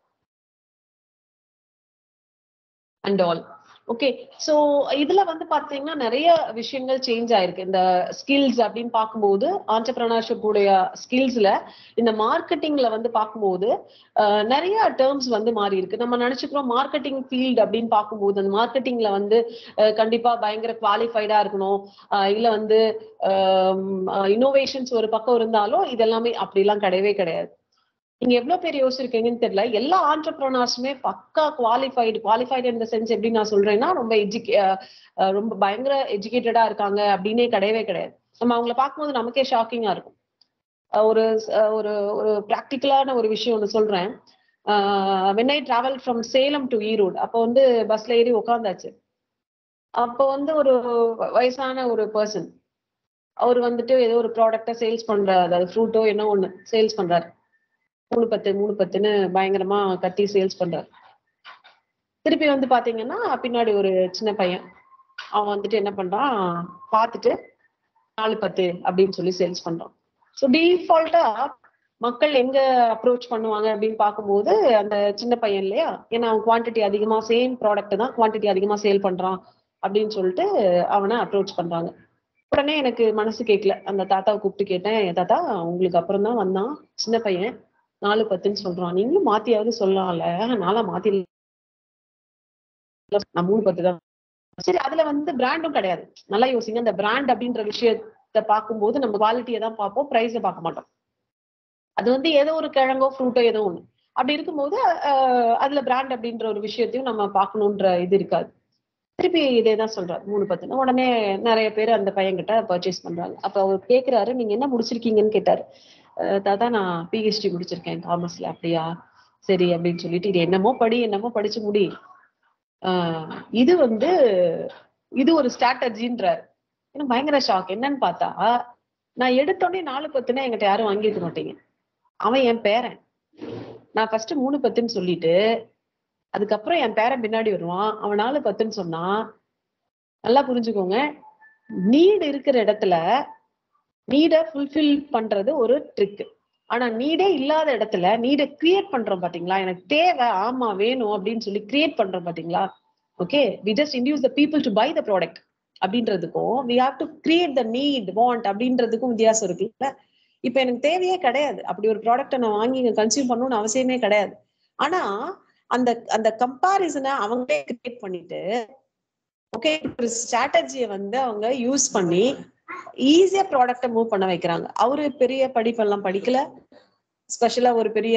and all okay so இதுல வந்து பாத்தீங்கன்னா நிறைய விஷயங்கள் சேஞ்ச் ஆயிருக்கு இந்த ஸ்கில்ஸ் அப்படின்னு பார்க்கும்போது ஆண்டர்பிரினர்ஷிப் உடைய ஸ்கில்ஸ்ல இந்த மார்க்கெட்டிங்ல வந்து பார்க்கும்போது அஹ், நிறைய டேர்ம்ஸ் வந்து மாறி இருக்கு நம்ம நினைச்சுக்கிறோம் மார்க்கெட்டிங் ஃபீல்ட் அப்படின்னு பார்க்கும்போது அந்த மார்க்கெட்டிங்ல வந்து அஹ், கண்டிப்பா பயங்கர குவாலிஃபைடா இருக்கணும் அஹ், இல்ல வந்து இன்னோவேஷன்ஸ் ஒரு பக்கம் இருந்தாலும் இதெல்லாமே அப்படிலாம் கிடையவே கிடையாது நீங்க எவ்வளவு பேர் யோசிச்சிருக்கீங்கன்னு தெரியல எல்லா ஆண்டர்பிரனர்ஸுமே பக்கா குவாலிஃபைடு குவாலிஃபைடு இந்த சென்ஸ் எப்படி நான் சொல்றேன்னா ரொம்ப எஜுகே ரொம்ப பயங்கர எஜுகேட்டடா இருக்காங்க அப்படின்னே கிடையவே கிடையாது நம்ம அவங்கள பார்க்கும்போது நமக்கே ஷாக்கிங்கா இருக்கும் அஹ் ஒரு அஹ் ஒரு ஒரு ப்ராக்டிக்கலான ஒரு விஷயம் ஒன்று சொல்றேன் when I travel from Salem to Erode அப்போ வந்து பஸ்ல ஏறி உட்காந்தாச்சு அப்போ வந்து ஒரு வயசான ஒரு பர்சன் அவர் வந்துட்டு ஏதோ ஒரு ப்ராடக்டை சேல்ஸ் பண்றாரு அதாவது ஃப்ரூட்டோ என்ன ஒண்ணு சேல்ஸ் பண்றாரு மூணு பத்து மூணு பத்துன்னு பயங்கரமா கத்தி சேல்ஸ் பண்றாரு திருப்பி வந்து பாத்தீங்கன்னா பின்னாடி ஒரு சின்ன பையன் அவன் வந்துட்டு என்ன பண்றான் பார்த்துட்டு நாலு பத்து அப்படின்னு சொல்லி சேல்ஸ் பண்றான் ஸோ டிஃபால்ட்டா மக்கள் எங்க அப்ரோச் பண்ணுவாங்க அப்படின்னு பார்க்கும்போது அந்த சின்ன பையன் இல்லையா ஏன்னா அவன் குவான்டிட்டி அதிகமா சேம் ப்ராடக்ட் தான் குவான்டிட்டி அதிகமா சேல் பண்றான் அப்படின்னு சொல்லிட்டு அவனை அப்ரோச் பண்றாங்க உடனே எனக்கு மனசு கேட்கல அந்த தாத்தாவை கூப்பிட்டு கேட்டேன் "ஏன் தாத்தா உங்களுக்கு அப்புறம் தான் வந்தான் சின்ன பையன் நாலு பத்துன்னு சொல்றான் நீங்களும் மாத்தியாவது சொல்லலாம்ல நாளா மாத்தி நான் மூணு பத்து தான் சரி அதுல வந்து பிராண்டும் கிடையாது நல்லா யோசிங்க அந்த பிராண்ட் அப்படின்ற விஷயத்த பார்க்கும்போது நம்ம குவாலிட்டியை தான் பார்ப்போம் ப்ரைஸை பார்க்க மாட்டோம் அது வந்து ஏதோ ஒரு கிழங்கோ ஃப்ரூட்டோ ஏதோ ஒண்ணு அப்படி இருக்கும்போது அஹ், அதுல பிராண்ட் அப்படின்ற ஒரு விஷயத்தையும் நம்ம பார்க்கணுன்ற இது இருக்காது திருப்பி இதே தான் சொல்றாரு மூணு பத்துன்னு உடனே நிறைய பேர் அந்த பையன்கிட்ட பர்ச்சேஸ் பண்றாங்க அப்ப அவர் கேக்குறாரு நீங்க என்ன முடிச்சிருக்கீங்கன்னு கேட்டாரு அஹ் தாத்தா நான் பிஹெச்டி முடிச்சிருக்கேன் காமர்ஸ்ல அப்படியா சரி அப்படின்னு சொல்லிட்டு இது என்னமோ படி என்னமோ படிச்சு முடி ஆஹ் இது வந்து இது ஒரு ஸ்ட்ராட்டஜின்றார் எனக்கு பயங்கர ஷாக் என்னன்னு பார்த்தா நான் எடுத்தோடனே நாலு பத்துனா என்கிட்ட யாரும் வாங்கியிருக்க மாட்டீங்க அவன் என் பேரன் நான் ஃபர்ஸ்ட் மூணு பத்துன்னு சொல்லிட்டு அதுக்கப்புறம் என் பேரன் பின்னாடி வருவான் அவன் நாலு பத்துன்னு சொன்னா நல்லா புரிஞ்சுக்கோங்க நீடு இருக்கிற இடத்துல நீடை ஃபுல்ஃபில் பண்றது ஒரு ட்ரிக் ஆனா நீடே இல்லாத இடத்துல நீடை கிரியேட் பண்றோம் பாத்தீங்களா எனக்கு தேவை ஆமா வேணும் அப்படின்னு சொல்லி கிரியேட் பண்றோம் பாத்தீங்களா okay we just induce the people to buy the product அப்படின்றதுக்கும் we have to create the need want அப்படின்றதுக்கும் வித்தியாசம் இருக்குல்ல இப்ப எனக்கு தேவையே கிடையாது அப்படி ஒரு ப்ராடக்ட்டை நான் வாங்கி இங்க கன்சியூம் பண்ணணும்னு அவசியமே கிடையாது ஆனா அந்த அந்த கம்பாரிசனை அவங்களே கிரியேட் பண்ணிட்டு ஓகே ஒரு ஸ்ட்ராட்டஜியை வந்து அவங்க யூஸ் பண்ணி ஈஸியா ப்ராடக்ட்டை மூவ் பண்ண வைக்கிறாங்க அவரு பெரிய படிப்பெல்லாம் படிக்கல ஸ்பெஷலா ஒரு பெரிய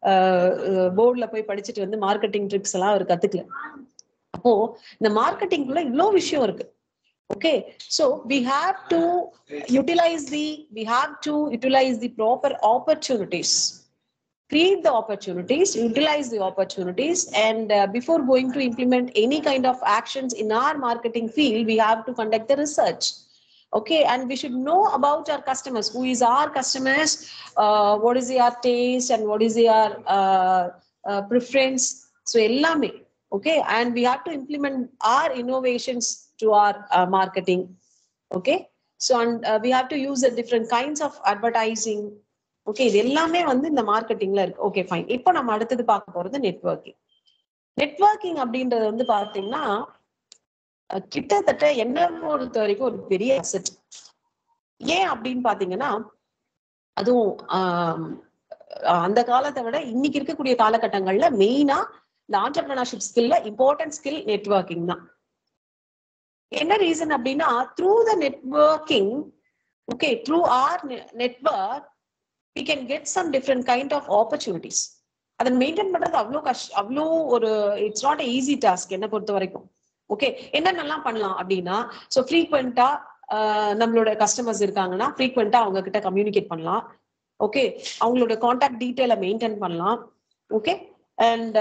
போர்ட்ல போய் படிச்சுட்டு வந்து மார்க்கெட்டிங் ட்ரிக்ஸ் எல்லாம் அவர் கத்துக்கல அப்போ இந்த மார்க்கெட்டிங்குள்ள இவ்வளோ விஷயம் இருக்கு okay so we have to utilise the we have to utilise the proper opportunities create the opportunities, utilize the opportunities, and uh, before going to implement any kind of actions in our marketing field, we have to conduct the research. Okay, and we should know about our customers. Who is our customers? Uh, what is their taste and what is their uh, uh, preference? So, ellame. Okay, and we have to implement our innovations to our uh, marketing. Okay, so and uh, we have to use the different kinds of advertising okay இது எல்லாமே வந்து இந்த மார்க்கெட்டிங்ல இருக்கு okay fine இப்போ நம்ம அடுத்தது பார்க்க போறது நெட்வொர்க்கிங் நெட்வொர்க்கிங் அப்படின்றது வந்து பாத்தீங்கன்னா அஹ், கிட்டத்தட்ட என்ன பொறுத்த வரைக்கும் ஒரு பெரிய அசெட் ஏன் அப்படின்னு பாத்தீங்கன்னா அதுவும் ஆம், அஹ், அந்த காலத்தை விட இன்னைக்கு இருக்கக்கூடிய காலகட்டங்கள்ல மெயினா இந்த ஆண்டர்பிரினர்ஷிப் ஸ்கில்ல இம்பார்ட்டன்ட் ஸ்கில் நெட்வொர்க்கிங் தான் என்ன ரீசன் அப்படின்னா through the networking okay through our network we can get some different kind of opportunities அதை மெயின்டைன் பண்றது அவ்வளோ கஷ் அவ்வளோ ஒரு இட்ஸ் நாட் ஈஸி டாஸ்க் என்ன பொறுத்த வரைக்கும் ஓகே என்னென்னலாம் பண்ணலாம் அப்படின்னா ஸோ ஃப்ரீக்வெண்டா நம்மளோட கஸ்டமர்ஸ் இருக்காங்கன்னா ஃப்ரீக்வெண்டா அவங்க கிட்ட கம்யூனிகேட் பண்ணலாம் ஓகே அவங்களோட காண்டாக்ட் டீட்டெயிலை மெயின்டைன் பண்ணலாம் ஓகே அண்ட்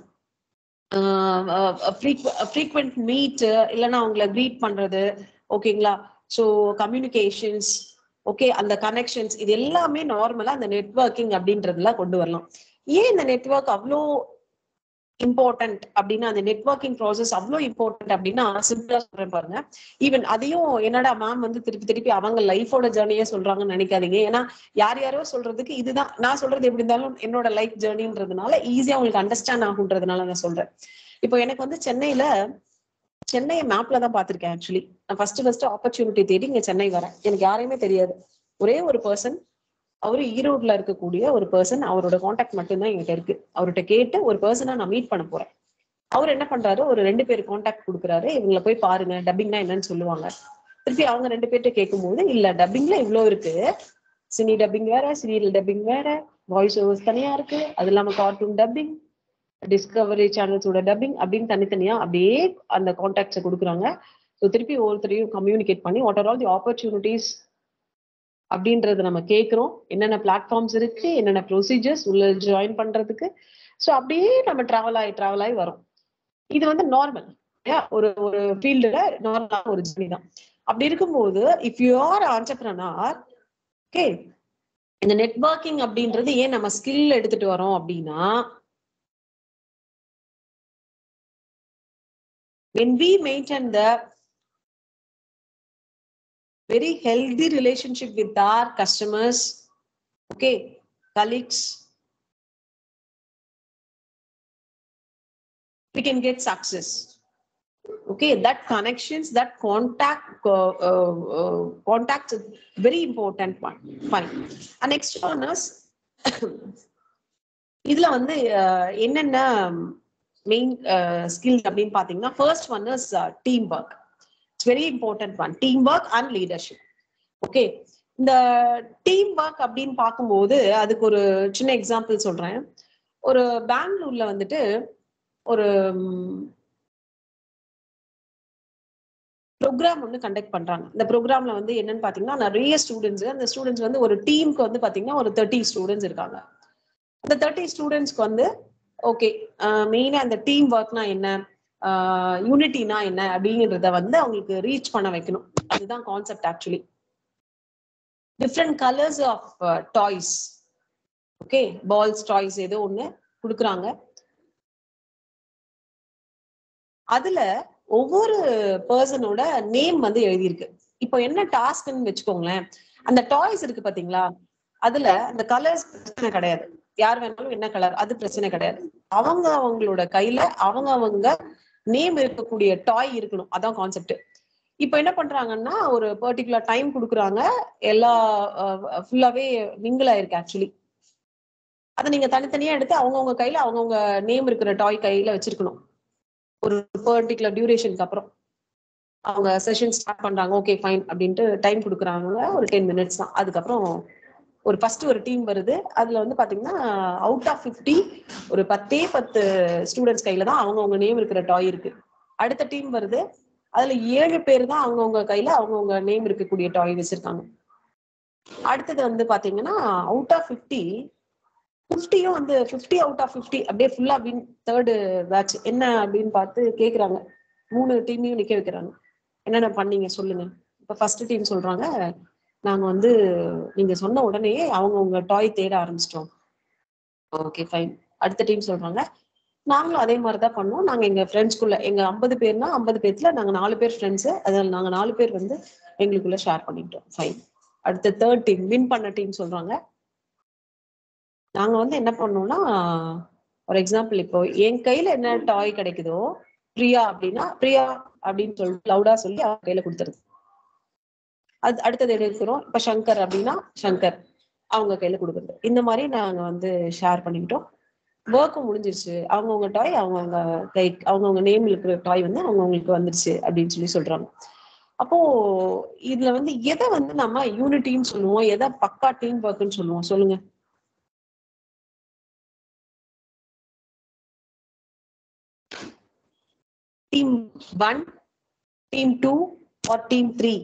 ஃப்ரீக்வெண்ட் மீட் இல்லைன்னா அவங்கள க்ரீட் பண்றது ஓகேங்களா ஸோ கம்யூனிகேஷன்ஸ் ஓகே அந்த கனெக்ஷன்ஸ் இது எல்லாமே நார்மலா அந்த நெட்வொர்க்கிங் அப்படின்றதுல கொண்டு வரலாம் ஏன் இந்த நெட்வொர்க் அவ்வளோ இம்பார்ட்டன்ட் அப்படின்னா அந்த நெட்வொர்க்கிங் ப்ராசஸ் அவ்வளோ இம்பார்ட்டன்ட் அப்படின்னா சிம்பிளா சொல்றேன் பாருங்க ஈவன் அதையும் என்னடா மேம் வந்து திருப்பி திருப்பி அவங்க லைஃபோட ஜேர்னியே சொல்றாங்கன்னு நினைக்காதீங்க ஏன்னா யார் யாரோ சொல்றதுக்கு இதுதான் நான் சொல்றது எப்படி இருந்தாலும் என்னோட லைஃப் ஜேர்னின்றதுனால ஈஸியா உங்களுக்கு அண்டர்ஸ்டாண்ட் ஆகுன்றதுனால நான் சொல்றேன் இப்போ எனக்கு வந்து சென்னையில சென்னையை மேப்ல தான் பார்த்திருக்கேன் ஆக்சுவலி நான் ஃபர்ஸ்ட் ஃபர்ஸ்ட் ஆப்பர்ச்சுனிட்டி தேடி இங்க சென்னை வரேன் எனக்கு யாரையுமே தெரியாது ஒரே ஒரு பர்சன் அவரு ஈரோட்ல இருக்கக்கூடிய ஒரு பர்சன் அவரோட காண்டாக்ட் மட்டும்தான் என்கிட்ட இருக்கு அவர்கிட்ட கேட்டு ஒரு பர்சனை நான் மீட் பண்ண போறேன் அவர் என்ன பண்றாரு ஒரு ரெண்டு பேர் காண்டாக்ட் கொடுக்குறாரு இவங்கள போய் பாருங்க டப்பிங்னா என்னன்னு சொல்லுவாங்க திருப்பி அவங்க ரெண்டு பேர்ட்ட கேட்கும்போது இல்ல டப்பிங்ல இவ்ளோ இருக்கு சினி டப்பிங் வேற சீரியல் டப்பிங் வேற வாய்ஸ் ஓவர்ஸ் தனியா இருக்கு அது இல்லாம கார்ட்டூன் டப்பிங் டிஸ்கவரி சேனல்ஸோட டப்பிங் அப்படின்னு தனித்தனியா அப்படியே அந்த கான்டாக்ட்ஸை கொடுக்குறாங்க ஸோ திருப்பி ஒவ்வொருத்தரையும் கம்யூனிகேட் பண்ணி what are all the opportunities அப்படின்றத நம்ம கேட்குறோம் என்னென்ன பிளாட்ஃபார்ம்ஸ் இருக்கு என்னென்ன ப்ரொசீஜர்ஸ் உள்ள ஜாயின் பண்றதுக்கு ஸோ அப்படியே நம்ம டிராவல் ஆகி டிராவல் ஆகி வரோம் இது வந்து நார்மல் ஒரு ஒரு ஃபீல்டுல நார்மலான ஒரு ஜர்னி தான் அப்படி இருக்கும்போது if you are entrepreneur okay இந்த நெட்வொர்க்கிங் அப்படின்றது ஏன் நம்ம ஸ்கில் எடுத்துட்டு வரோம் அப்படின்னா when we maintain the very healthy relationship with our customers okay colleagues we can get success okay that connections that contact uh, uh, uh, contact is very important one fine and next one is இதுல வந்து அஹ், என்னென்ன main skill அப்படின்னு பாத்தீங்கன்னா first one is teamwork it's very important one teamwork and leadership okay இந்த team teamwork அப்படின்னு பார்க்கும்போது அதுக்கு ஒரு சின்ன எக்ஸாம்பிள் சொல்றேன் ஒரு பெங்களூர்ல வந்துட்டு ஒரு ப்ரோக்ராம் ஒன்று கண்டக்ட் பண்றாங்க இந்த ப்ரோக்ராம்ல வந்து என்னன்னு பாத்தீங்கன்னா நிறைய ஸ்டூடெண்ட்ஸ் அந்த ஸ்டூடெண்ட்ஸ் வந்து ஒரு டீமுக்கு வந்து பாத்தீங்கன்னா ஒரு தேர்ட்டி ஸ்டூடெண்ட்ஸ் இருக்காங்க அந்த தேர்ட்டி ஸ்டூடெண்ட்ஸ்க்கு வந்து ஓகே மெயினா அந்த டீம் ஒர்க்னா என்ன யூனிட்டினா என்ன அப்படிங்கிறத வந்து அவங்களுக்கு ரீச் பண்ண வைக்கணும் அதுதான் concept actually different colours of toys okay balls toys ஏதோ ஒண்ணு கொடுக்குறாங்க அதுல ஒவ்வொரு பர்சனோட நேம் வந்து எழுதியிருக்கு இப்போ என்ன டாஸ்க்னு வச்சுக்கோங்களேன் அந்த டாய்ஸ் இருக்கு பாத்தீங்களா அதுல அந்த கலர்ஸ் பிரச்சனை கிடையாது யார் வேணாலும் என்ன கலர் அது பிரச்சனை கிடையாது அவங்க அவங்களோட கையில அவங்க அவங்க நேம் இருக்கக்கூடிய டாய் இருக்கணும் அதான் கான்செப்ட் இப்போ என்ன பண்றாங்கன்னா ஒரு பர்டிகுலர் டைம் கொடுக்குறாங்க எல்லா ஃபுல்லாவே மிங்கிள் ஆயிருக்கு ஆக்சுவலி அதை நீங்க தனித்தனியா எடுத்து அவங்கவுங்க கையில அவங்கவுங்க நேம் இருக்கிற டாய் கையில வச்சிருக்கணும் ஒரு பர்டிகுலர் டியூரேஷனுக்கு அப்புறம் அவங்க செஷன் ஸ்டார்ட் பண்றாங்க ஓகே ஃபைன் அப்படின்ட்டு டைம் கொடுக்குறாங்க ஒரு டென் மினிட்ஸ் தான் அதுக்கப்புறம் ஒரு ஃபர்ஸ்ட் ஒரு டீம் வருது அதுல வந்து பாத்தீங்கன்னா அவுட் ஆஃப் ஃபிஃப்டி ஒரு பத்தே பத்து ஸ்டூடெண்ட்ஸ் கையில தான் அவங்கவுங்க நேம் இருக்கிற டாய் இருக்கு அடுத்த டீம் வருது அதுல ஏழு பேர் தான் அவங்கவுங்க கையில அவங்கவுங்க நேம் இருக்கக்கூடிய டாய் வச்சிருக்காங்க அடுத்தது வந்து பாத்தீங்கன்னா அவுட் ஆஃப் ஃபிஃப்டி ஃபிஃப்டியும் வந்து ஃபிஃப்டி அவுட் ஆஃப் ஃபிஃப்டி அப்படியே ஃபுல்லா வின் தேர்டு பேட்ச் என்ன அப்படின்னு பார்த்து கேக்குறாங்க மூணு டீமையும் நிக்க வைக்கிறாங்க என்னென்ன பண்ணீங்க சொல்லுங்க இப்ப ஃபர்ஸ்ட் டீம் சொல்றாங்க நாங்க வந்து நீங்க சொன்ன உடனே அவங்க உங்க டாய் தேட ஆரம்பிச்சிட்டோம் ஓகே ஃபைன் அடுத்த டீம் சொல்றாங்க நாங்களும் அதே மாதிரி தான் பண்ணோம் நாங்க எங்க ஃப்ரெண்ட்ஸ்குள்ள எங்க ஐம்பது பேர்னா ஐம்பது பேர்ல நாங்க நாலு பேர் ஃப்ரெண்ட்ஸ் அதில் நாங்க நாலு பேர் வந்து எங்களுக்குள்ள ஷேர் பண்ணிக்கிட்டோம் ஃபைன் அடுத்த தேர்ட் டீம் வின் பண்ண டீம் சொல்றாங்க நாங்க வந்து என்ன பண்ணோம்னா ஃபார் எக்ஸாம்பிள் இப்போ என் கையில என்ன டாய் கிடைக்குதோ பிரியா அப்படின்னா பிரியா அப்படின்னு சொல்லிட்டு லவுடா சொல்லி அவங்க கையில கொடுத்துருது அது அடுத்தது எடுக்கிறோம் இப்ப சங்கர் அப்படின்னா சங்கர் அவங்க கையில கொடுக்குறது இந்த மாதிரி நாங்க வந்து ஷேர் பண்ணிக்கிட்டோம் ஒர்க்கும் முடிஞ்சிருச்சு அவங்கவுங்க டாய் அவங்கவுங்க கை அவங்கவுங்க நேம் இருக்கிற டாய் வந்து அவங்கவுங்களுக்கு வந்துருச்சு அப்படின்னு சொல்லி சொல்றாங்க அப்போ இதுல வந்து எதை வந்து நம்ம யூனிட்டின்னு சொல்லுவோம் எதை பக்கா டீம் ஒர்க்னு சொல்லுவோம் சொல்லுங்க team one team two or team three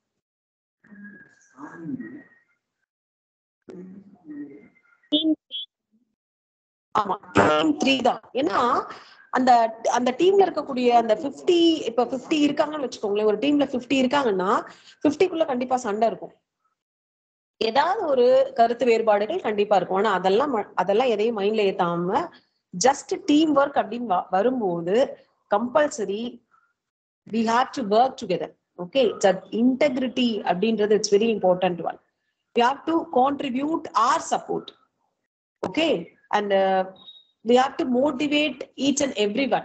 ஆமா டீம் த்ரீ தான் ஏன்னா அந்த அந்த டீம்ல இருக்கக்கூடிய அந்த 50 இப்ப 50 இருக்காங்கன்னு வச்சுக்கோங்களேன் ஒரு டீம்ல 50 இருக்காங்கன்னா 50 குள்ள கண்டிப்பா சண்டை இருக்கும் ஏதாவது ஒரு கருத்து வேறுபாடுகள் கண்டிப்பா இருக்கும் ஆனா அதெல்லாம் ம- அதெல்லாம் எதையும் மைண்ட்ல ஏத்தாம ஜஸ்ட் டீம் ஒர்க் அப்படின்னு வ- வரும்போது compulsory we have to work together okay integrity அப்படின்றது it's very important one we have to contribute or support okay and we have to motivate each and every one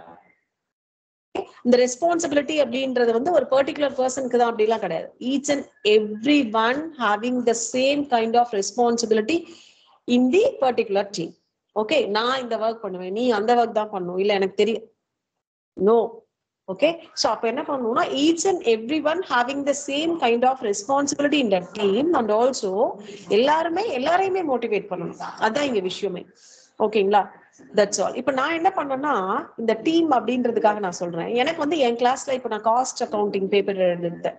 இந்த responsibility அப்படின்றது வந்து ஒரு particular பர்சனுக்கு தான் அப்படிலாம் கிடையாது each and every one having the same kind of responsibility in the particular team okay நான் இந்த ஒர்க் பண்ணுவேன் நீ அந்த ஒர்க் தான் பண்ணும் இல்ல எனக்கு தெரியும் நோ ஓகே ஸோ அப்ப என்ன பண்ணணும்னா each and every one having the same kind of responsibility in the team and also எல்லாருமே எல்லாரையுமே மோட்டிவேட் பண்ணணும் அதான் இங்க விஷயமே ஓகேங்களா தட்ஸ் ஆல் இப்போ நான் என்ன பண்ணேன்னா இந்த டீம் அப்படின்றதுக்காக நான் சொல்றேன் எனக்கு வந்து என் கிளாஸ்ல இப்போ நான் காஸ்ட் அக்கவுண்டிங் பேப்பர் எழுதிருந்தேன்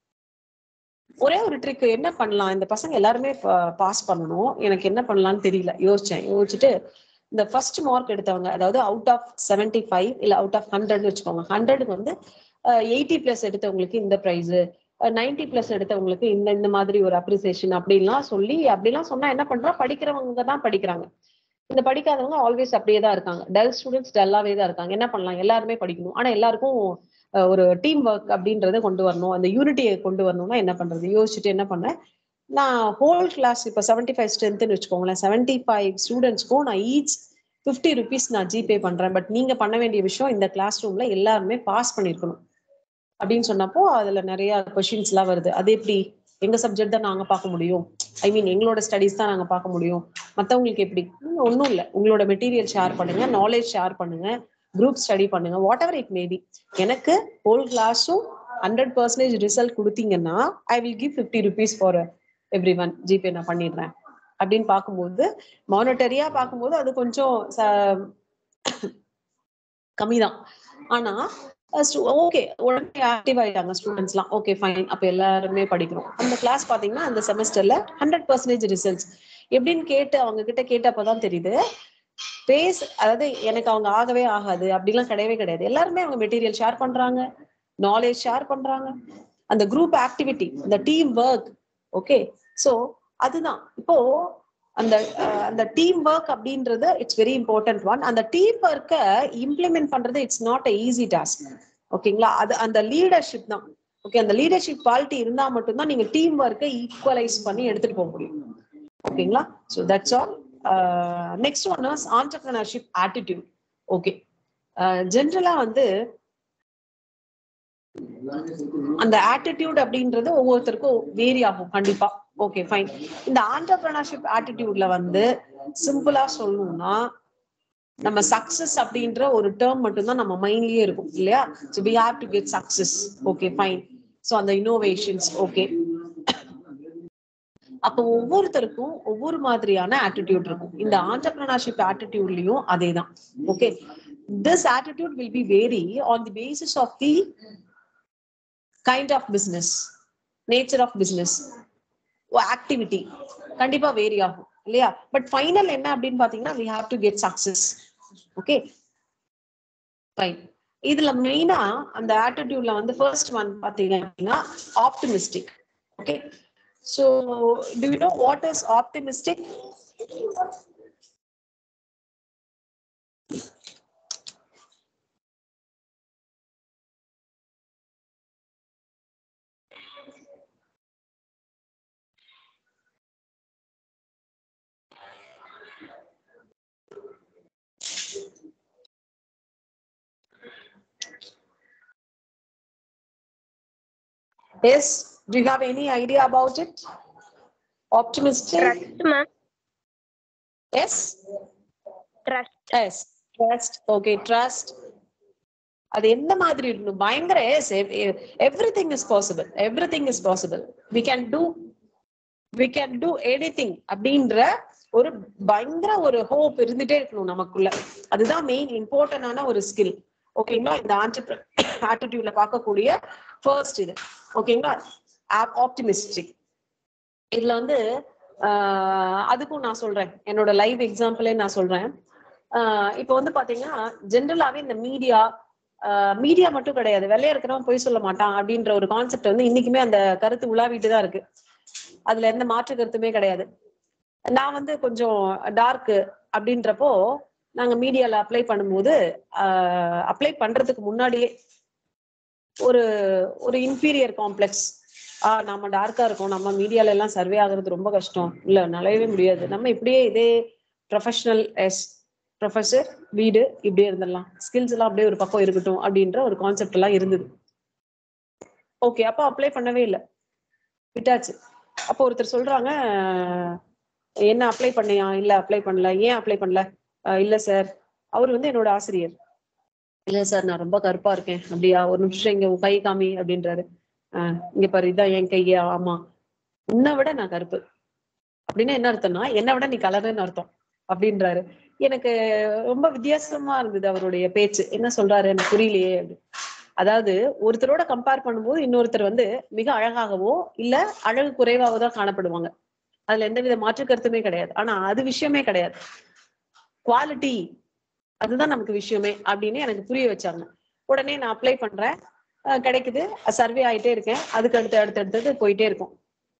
ஒரே ஒரு ட்ரிக் என்ன பண்ணலாம் இந்த பசங்க எல்லாருமே பாஸ் பண்ணணும் எனக்கு என்ன பண்ணலாம்னு தெரியல யோசிச்சேன் யோசிச்சுட்டு இந்த ஃபர்ஸ்ட் மார்க் எடுத்தவங்க அதாவது அவுட் ஆஃப் 75 ஃபைவ் இல்ல அவுட் ஆஃப் ஹண்ட்ரட் வச்சுக்கோங்க ஹண்ட்ரடுக்கு வந்து எயிட்டி பிளஸ் எடுத்தவங்களுக்கு இந்த ப்ரைஸ் நைன்டி பிளஸ் எடுத்தவங்களுக்கு இந்த இந்த மாதிரி ஒரு அப்ரிசியேஷன் அப்படின்லாம் சொல்லி அப்படிலாம் சொன்னா என்ன பண்றா படிக்கிறவங்க தான் படிக்கிறாங்க இந்த படிக்காதவங்க ஆல்வேஸ் அப்படியே தான் இருக்காங்க டல் ஸ்டூடெண்ட்ஸ் டல்லாவே தான் இருக்காங்க என்ன பண்ணலாம் எல்லாருமே படிக்கணும் ஆனா எல்லாருக்கும் அஹ், ஒரு டீம் ஒர்க் அப்படின்றத கொண்டு வரணும் அந்த யூனிட்டியை கொண்டு வரணும்னா என்ன பண்றது யோசிச்சுட்டு என்ன பண்ணேன் நான் ஹோல் கிளாஸ் இப்போ செவன்டி ஃபைவ் ஸ்ட்ரென்த்னு வச்சுக்கோங்களேன் செவன்டி ஃபைவ் ஸ்டூடெண்ட்ஸ்க்கும் நான் ஈச் ஃபிஃப்டி ருபீஸ் நான் ஜிபே பண்றேன் பட் நீங்க பண்ண வேண்டிய விஷயம் இந்த கிளாஸ் ரூம்ல எல்லாருமே பாஸ் பண்ணிருக்கணும் அப்படின்னு சொன்னப்போ அதுல நிறைய கொஷின்ஸ் எல்லாம் வருது அது எப்படி எங்க சப்ஜெக்ட் தான் நாங்க பார்க்க முடியும் ஐ மீன் எங்களோட ஸ்டடிஸ் தான் நாங்க பார்க்க முடியும் மத்தவங்களுக்கு எப்படி ஒன்றும் இல்லை உங்களோட மெட்டீரியல் ஷேர் பண்ணுங்க நாலேஜ் ஷேர் பண்ணுங்க குரூப் ஸ்டடி பண்ணுங்க வாட் எவர் இட் மேபி எனக்கு ஹோல் கிளாஸும் ஹண்ட்ரட் பர்சன்டேஜ் ரிசல்ட் கொடுத்தீங்கன்னா I will give fifty rupees for every one GPay நான் பண்ணிடுறேன் அப்படின்னு பார்க்கும்போது மானிட்டரியா பார்க்கும்போது அது கொஞ்சம் கம்மிதான் ஆனா ஓகே உடனே ஆக்டிவ் ஆயிட்டாங்க ஸ்டூடெண்ட்ஸ்லாம் ஓகே ஃபைன் அப்ப எல்லாருமே படிக்கிறோம் அந்த கிளாஸ் பாத்தீங்கன்னா அந்த செமஸ்டர்ல ஹண்ட்ரட் பர்சன்டேஜ் ரிசல்ட்ஸ் எப்படின்னு கேட்டு அவங்க கிட்ட கேட்டப்பதான் தெரியுது பேஸ் அதாவது எனக்கு அவங்க ஆகவே ஆகாது அப்படிலாம் கிடையவே கிடையாது எல்லாருமே அவங்க மெட்டீரியல் ஷேர் பண்றாங்க நாலேஜ் ஷேர் பண்றாங்க அந்த குரூப் ஆக்டிவிட்டி இந்த டீம் ஒர்க் ஓகே சோ அதுதான் இப்போ அந்த அஹ், அந்த டீம் ஒர்க் அப்படின்றது இட்ஸ் வெரி இம்பார்ட்டன்ட் ஒன் அந்த டீம் ஒர்க்கை இம்ப்ளிமெண்ட் பண்றது it's not a easy task ஓகேங்களா அது அந்த லீடர்ஷிப் தான் ஓகே அந்த லீடர்ஷிப் குவாலிட்டி இருந்தா மட்டும்தான் நீங்க டீம் ஒர்க்கை ஈக்குவலைஸ் பண்ணி எடுத்துட்டு போக முடியும் ஓகேங்களா so that's all next one was entrepreneurship attitude okay ஜென்ரலா வந்து அந்த ஆட்டிடியூட் அப்படின்றது ஒவ்வொருத்தருக்கும் வேரி ஆகும் கண்டிப்பா ஓகே ஃபைன் இந்த ஆண்டர்பிரினர்ஷிப் ஆட்டிடியூட்ல வந்து சிம்பிளா சொல்லணும்னா நம்ம சக்சஸ் அப்படின்ற ஒரு டேர்ம் மட்டும்தான் நம்ம மைண்ட்லயே இருக்கும் இல்லையா so we have to get success okay fine so அந்த இன்னோவேஷன்ஸ் ஓகே அப்போ ஒவ்வொருத்தருக்கும் ஒவ்வொரு மாதிரியான ஆட்டிடியூட் இருக்கும் இந்த ஆண்டர்பிரினர்ஷிப் ஆட்டிடியூட்லயும் அதே தான் okay this attitude will be vary on the basis of the kind of business nature of business activity கண்டிப்பா வேரி ஆகும் இல்லையா பட் ஃபைனல் என்ன அப்படின்னு பாத்தீங்கன்னா we have to get success okay fine இதுல மெயினா அந்த ஆட்டிடியூட்ல வந்து ஃபர்ஸ்ட் ஒன் பாத்தீங்க அப்படின்னா optimistic okay so do you know what is optimistic Yes. Do you have any idea about it? Optimistic? Trust, ma'am. Yes. Trust. Yes. Trust. Okay. Trust. அது எந்த மாதிரி இருக்கணும் பயங்கர everything is possible everything is possible we can do we can do anything அப்படின்ற ஒரு பயங்கர ஒரு hope இருந்துட்டே இருக்கணும் நமக்குள்ள அதுதான் மெயின் இம்பார்ட்டன்டான ஒரு ஸ்கில் ஓகேங்களா இந்த ஆண்டர் ஆட்டிடியூட்ல பார்க்கக்கூடிய ஃபர்ஸ்ட் இது ஓகேங்களா ஆப்டிமிஸ்டிக் இதுல வந்து ஆஹ் அதுக்கும் நான் சொல்றேன் என்னோட லைவ் எக்ஸாம்பிளே நான் சொல்றேன் ஆஹ் இப்போ வந்து பாத்தீங்கன்னா ஜென்ரலாவே இந்த மீடியா மீடியா மட்டும் கிடையாது வெள்ளையா இருக்கிறவன் பொய் சொல்ல மாட்டான் அப்படின்ற ஒரு கான்செப்ட் வந்து இன்னைக்குமே அந்த கருத்து உலாவிட்டு தான் இருக்கு அதுல எந்த மாற்று கருத்துமே கிடையாது நான் வந்து கொஞ்சம் டார்க் அப்படின்றப்போ நாங்க மீடியால அப்ளை பண்ணும்போது அப்ளை பண்றதுக்கு முன்னாடியே ஒரு ஒரு இன்ஃபீரியர் காம்ப்ளெக்ஸ் ஆஹ் நம்ம டார்க்கா இருக்கோம் நம்ம மீடியால எல்லாம் சர்வே ஆகுறது ரொம்ப கஷ்டம் இல்ல நலையவே முடியாது நம்ம இப்படியே இதே ப்ரொஃபஷனல் எஸ் ப்ரொஃபஸர் வீடு இப்படியே இருந்துடலாம் ஸ்கில்ஸ் எல்லாம் அப்படியே ஒரு பக்கம் இருக்கட்டும் அப்படின்ற ஒரு கான்செப்ட் எல்லாம் இருந்தது ஓகே அப்போ அப்ளை பண்ணவே இல்லை விட்டாச்சு அப்போ ஒருத்தர் சொல்றாங்க என்ன அப்ளை பண்ணியா இல்ல அப்ளை பண்ணல ஏன் அப்ளை பண்ணல அஹ் இல்ல சார் அவர் வந்து என்னோட ஆசிரியர் இல்ல சார் நான் ரொம்ப கருப்பா இருக்கேன் அப்படியா ஒரு நிமிஷம் இங்க உன் கை காமி அப்படின்றாரு ஆஹ் இங்க பாரு இதான் என் கையா ஆமா உன்னை விட நான் கருப்பு அப்படின்னு என்ன அர்த்தம்னா என்னை விட நீ கலருன்னு அர்த்தம் அப்படின்றாரு எனக்கு ரொம்ப வித்தியாசமா இருந்தது அவருடைய பேச்சு என்ன சொல்றாரு எனக்கு புரியலையே அப்படி அதாவது ஒருத்தரோட கம்பேர் பண்ணும்போது இன்னொருத்தர் வந்து மிக அழகாகவோ இல்ல அழகு குறைவாகவோ தான் காணப்படுவாங்க அதுல எந்தவித மாற்று கருத்துமே கிடையாது ஆனா அது விஷயமே கிடையாது குவாலிட்டி அதுதான் நமக்கு விஷயமே அப்படின்னு எனக்கு புரிய வச்சாங்க உடனே நான் அப்ளை பண்றேன் அஹ் கிடைக்குது சர்வே ஆயிட்டே இருக்கேன் அதுக்கு அடுத்து அடுத்து அடுத்தது போயிட்டே இருக்கும்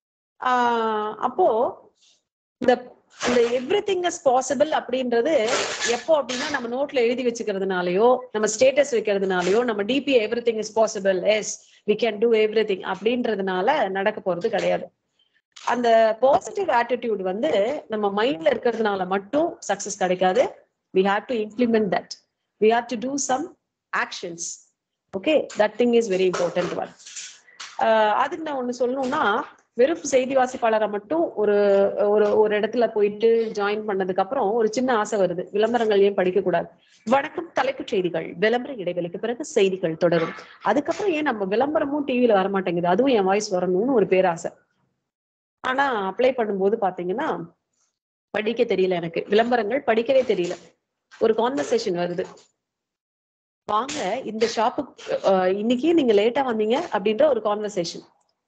ஆஹ் அப்போ இந்த இந்த எவ்ரி திங் இஸ் பாசிபிள் அப்படின்றது எப்போ அப்படின்னா நம்ம நோட்ல எழுதி வச்சுக்கிறதுனாலயோ நம்ம ஸ்டேட்டஸ் வைக்கிறதுனாலயோ நம்ம DP everything is possible yes we can do everything அப்படின்றதுனால நடக்க போறது கிடையாது அந்த பாசிட்டிவ் ஆட்டிடியூட் வந்து நம்ம மைண்ட்ல இருக்கிறதுனால மட்டும் சக்சஸ் கிடைக்காது we have to implement that we have to do some actions okay that thing is very important one அதுக்கு நான் ஒண்ணு சொல்லணும்னா வெறும் செய்தி வாசிப்பாளரை மட்டும் ஒரு ஒரு ஒரு இடத்துல போயிட்டு ஜாயின் பண்ணதுக்கு அப்புறம் ஒரு சின்ன ஆசை வருது விளம்பரங்கள் ஏன் படிக்க கூடாது வணக்கம் தலைப்புச் செய்திகள் விளம்பர இடைவெளிக்கு பிறகு செய்திகள் தொடரும் அதுக்கப்புறம் ஏன் நம்ம விளம்பரமும் டிவியில வர மாட்டேங்குது அதுவும் என் வாய்ஸ் வரணும்னு ஒரு பேராசை ஆனா அப்ளை பண்ணும்போது பாத்தீங்கன்னா படிக்க தெரியல எனக்கு விளம்பரங்கள் படிக்கவே தெரியல ஒரு கான்வர்சேஷன் வருது வாங்க இந்த ஷாப்புக்கு இன்னைக்கு நீங்க லேட்டா வந்தீங்க அப்படின்ற ஒரு கான்வர்சேஷன்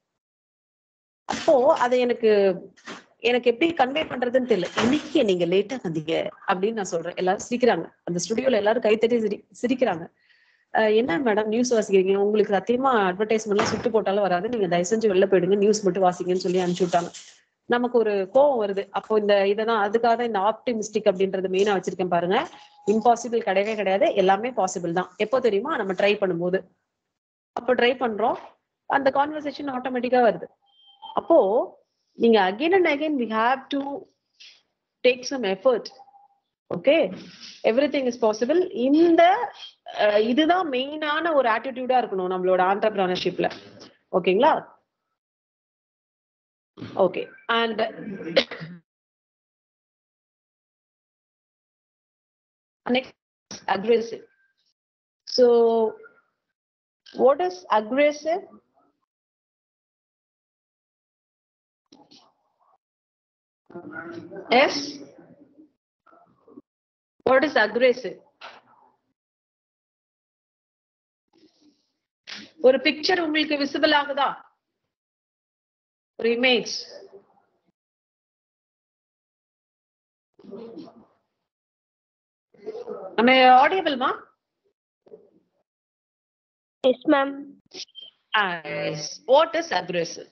அப்போ அதை எனக்கு எனக்கு எப்படி கன்வே பண்றதுன்னு தெரியல இன்னைக்கு நீங்க லேட்டா வந்தீங்க அப்படின்னு நான் சொல்றேன் எல்லாரும் சிரிக்கிறாங்க அந்த ஸ்டுடியோல எல்லாரும் கைத்தட்டி சிரி சிரிக்கிறாங்க அஹ் என்ன மேடம் நியூஸ் வாசிக்கிறீங்க உங்களுக்கு சத்தியமா அட்வர்டைஸ்மெண்ட்லாம் சுட்டு போட்டாலும் வராது நீங்க தயவு செஞ்சு வெளில போயிடுங்க நியூஸ் மட்டும் வாசிங்கன்னு சொல்லி அனுப்பிச்சு விட்டாங்க நமக்கு ஒரு கோவம் வருது அப்போ இந்த இததான் அதுக்காக தான் இந்த ஆப்டிமிஸ்டிக் அப்படின்றது மெயினா வச்சிருக்கேன் பாருங்க இம்பாசிபிள் கிடையவே கிடையாது எல்லாமே பாசிபிள் தான் எப்போ தெரியுமா நம்ம ட்ரை பண்ணும்போது அப்போ ட்ரை பண்றோம் அந்த கான்வர்சேஷன் ஆட்டோமேட்டிக்கா வருது அப்போ நீங்க again and again we have to take some effort okay everything is possible இந்த அஹ், இதுதான் மெயினான ஒரு ஆட்டிடியூடா இருக்கணும் நம்மளோட ஆண்டர்பிரினர்ஷிப்ல ஓகேங்களா okay and next aggressive so what is aggressive yes what is aggressive ஒரு பிக்சர் உங்களுக்கு விசிபிள் ஆகுதா ஒரு இமேஜ் நம்ம ஆடியபிள்மா Yes, ma'am. What is aggressive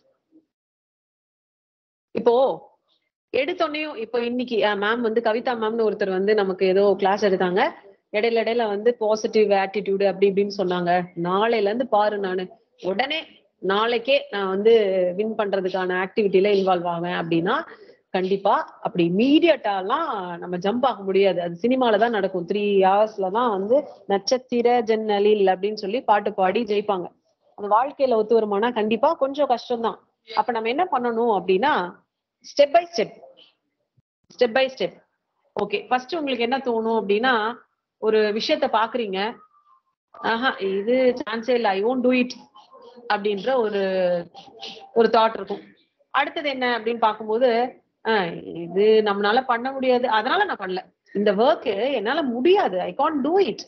இப்போ எடுத்தோடனையும் இப்போ இன்னைக்கு மேம் வந்து கவிதா மேம்னு ஒருத்தர் வந்து நமக்கு ஏதோ கிளாஸ் எடுத்தாங்க இடையில இடையில வந்து பாசிட்டிவ் ஆட்டிடியூடு அப்படி இப்படின்னு சொன்னாங்க நாளையில இருந்து பாரு நானு உடனே நாளைக்கே நான் வந்து வின் பண்றதுக்கான ஆக்டிவிட்டில இன்வால்வ் ஆவேன் அப்படின்னா கண்டிப்பா அப்படி இமீடியட்டாலாம் நம்ம ஜம்ப் ஆக முடியாது அது சினிமால தான் நடக்கும் த்ரீ ஹவர்ஸ்ல தான் வந்து நட்சத்திர ஜன்னலில் அப்படின்னு சொல்லி பாட்டு பாடி ஜெயிப்பாங்க அந்த வாழ்க்கையில ஒத்து வருமானா கண்டிப்பா கொஞ்சம் கஷ்டம்தான் அப்ப நம்ம என்ன பண்ணணும் அப்படின்னா step by step step by step okay first உங்களுக்கு என்ன தோணும் அப்படின்னா ஒரு விஷயத்த பாக்குறீங்க ஆஹா இது சான்ஸே இல்லை ஐ ஒன்ட் டூ இட் அப்படின்ற ஒரு ஒரு தாட் இருக்கும் அடுத்தது என்ன அப்படின்னு பார்க்கும்போது ஆஹ் இது நம்மளால பண்ண முடியாது அதனால நான் பண்ணல இந்த ஒர்க் என்னால முடியாது ஐ கான் டூ இட்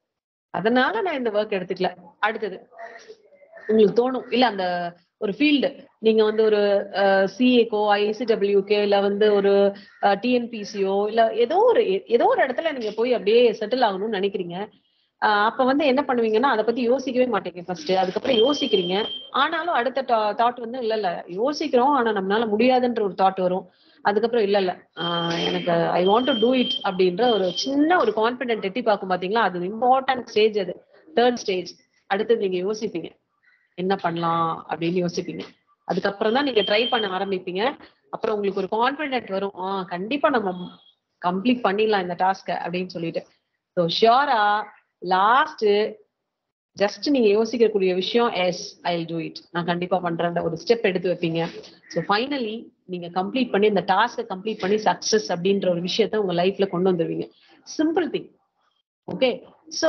அதனால நான் இந்த ஒர்க் எடுத்துக்கல அடுத்தது உங்களுக்கு தோணும் இல்ல அந்த ஒரு ஃபீல்டு நீங்க வந்து ஒரு சிஏக்கோ ஐசிடபிள்யூக்கோ இல்ல வந்து ஒரு டிஎன்பிசியோ இல்ல ஏதோ ஒரு ஏதோ ஒரு இடத்துல நீங்க போய் அப்படியே செட்டில் ஆகணும்னு நினைக்கிறீங்க ஆஹ் அப்ப வந்து என்ன பண்ணுவீங்கன்னா அதை பத்தி யோசிக்கவே மாட்டீங்க ஃபர்ஸ்ட் அதுக்கப்புறம் யோசிக்கிறீங்க ஆனாலும் அடுத்த தாட் வந்து இல்ல இல்ல யோசிக்கிறோம் ஆனா நம்மளால முடியாதுன்ற ஒரு தாட் வரும் அதுக்கப்புறம் இல்ல இல்ல ஆஹ் எனக்கு I want to do it அப்படின்ற ஒரு சின்ன ஒரு கான்பிடென்ட் எட்டி பார்க்கும் பாத்தீங்களா அது இம்பார்ட்டன்ட் ஸ்டேஜ் அது தேர்ட் ஸ்டேஜ் அடுத்தது நீங்க யோசிப்பீங்க என்ன பண்ணலாம் அப்படின்னு யோசிப்பீங்க அதுக்கப்புறம் தான் நீங்க ட்ரை பண்ண ஆரம்பிப்பீங்க அப்புறம் உங்களுக்கு ஒரு கான்பிடென்ட் வரும் ஆஹ் கண்டிப்பா நம்ம கம்ப்ளீட் பண்ணிடலாம் இந்த டாஸ்க அப்படின்னு சொல்லிட்டு ஸோ ஷியோரா லாஸ்ட் ஜஸ்ட் நீங்க யோசிக்கக்கூடிய விஷயம் எஸ் ஐ டூ இட் நான் கண்டிப்பா பண்றேன் ஒரு ஸ்டெப் எடுத்து வைப்பீங்க ஸோ ஃபைனலி நீங்க கம்ப்ளீட் பண்ணி இந்த டாஸ்கை கம்ப்ளீட் பண்ணி சக்சஸ் அப்படின்ற ஒரு விஷயத்த உங்க லைஃப்ல கொண்டு வந்துருவீங்க சிம்பிள் திங் ஓகே ஸோ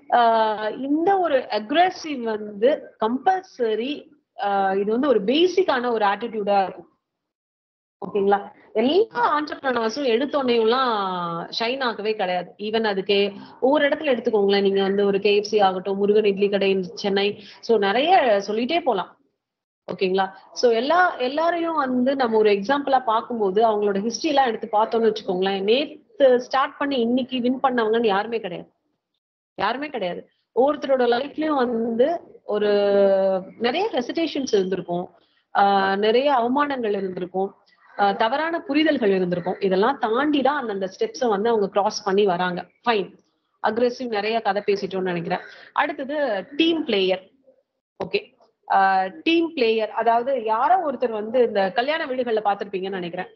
இந்த ஒரு அக்ரெசிவ் வந்து கம்பல்சரி இது வந்து ஒரு பேசிக்கான ஒரு ஆட்டிடியூடா இருக்கும் ஓகேங்களா எல்லா ஆண்டர்பிரனர்ஸும் எடுத்தோடனேலாம் ஷைன் ஆகவே கிடையாது ஈவன் அதுக்கு ஒவ்வொரு இடத்துல எடுத்துக்கோங்களேன் நீங்க வந்து ஒரு கேஎஃப்சி ஆகட்டும் முருகன் இட்லி கடை சென்னை ஸோ நிறைய சொல்லிட்டே போலாம் ஓகேங்களா சோ எல்லா எல்லாரையும் வந்து நம்ம ஒரு எக்ஸாம்பிளா பார்க்கும்போது அவங்களோட ஹிஸ்டரி எல்லாம் எடுத்து பார்த்தோம்னு வச்சுக்கோங்களேன் நேத்து ஸ்டார்ட் பண்ணி இன்னைக்கு வின் பண்ணவங்கன்னு யாருமே கிடையாது யாருமே கிடையாது ஒவ்வொருத்தரோட லைஃப்லயும் வந்து ஒரு நிறைய ஹெசிடேஷன்ஸ் இருந்திருக்கும் ஆஹ் நிறைய அவமானங்கள் இருந்திருக்கும் ஆஹ் தவறான புரிதல்கள் இருந்திருக்கும் இதெல்லாம் தாண்டி தான் அந்தந்த ஸ்டெப்ஸை வந்து அவங்க கிராஸ் பண்ணி வராங்க ஃபைன் அக்ரெசிவ் நிறைய கதை பேசிட்டோம்னு நினைக்கிறேன் அடுத்தது team player okay team player அதாவது யாரோ ஒருத்தர் வந்து இந்த கல்யாண வீடுகள்ல பார்த்திருப்பீங்கன்னு நினைக்கிறேன்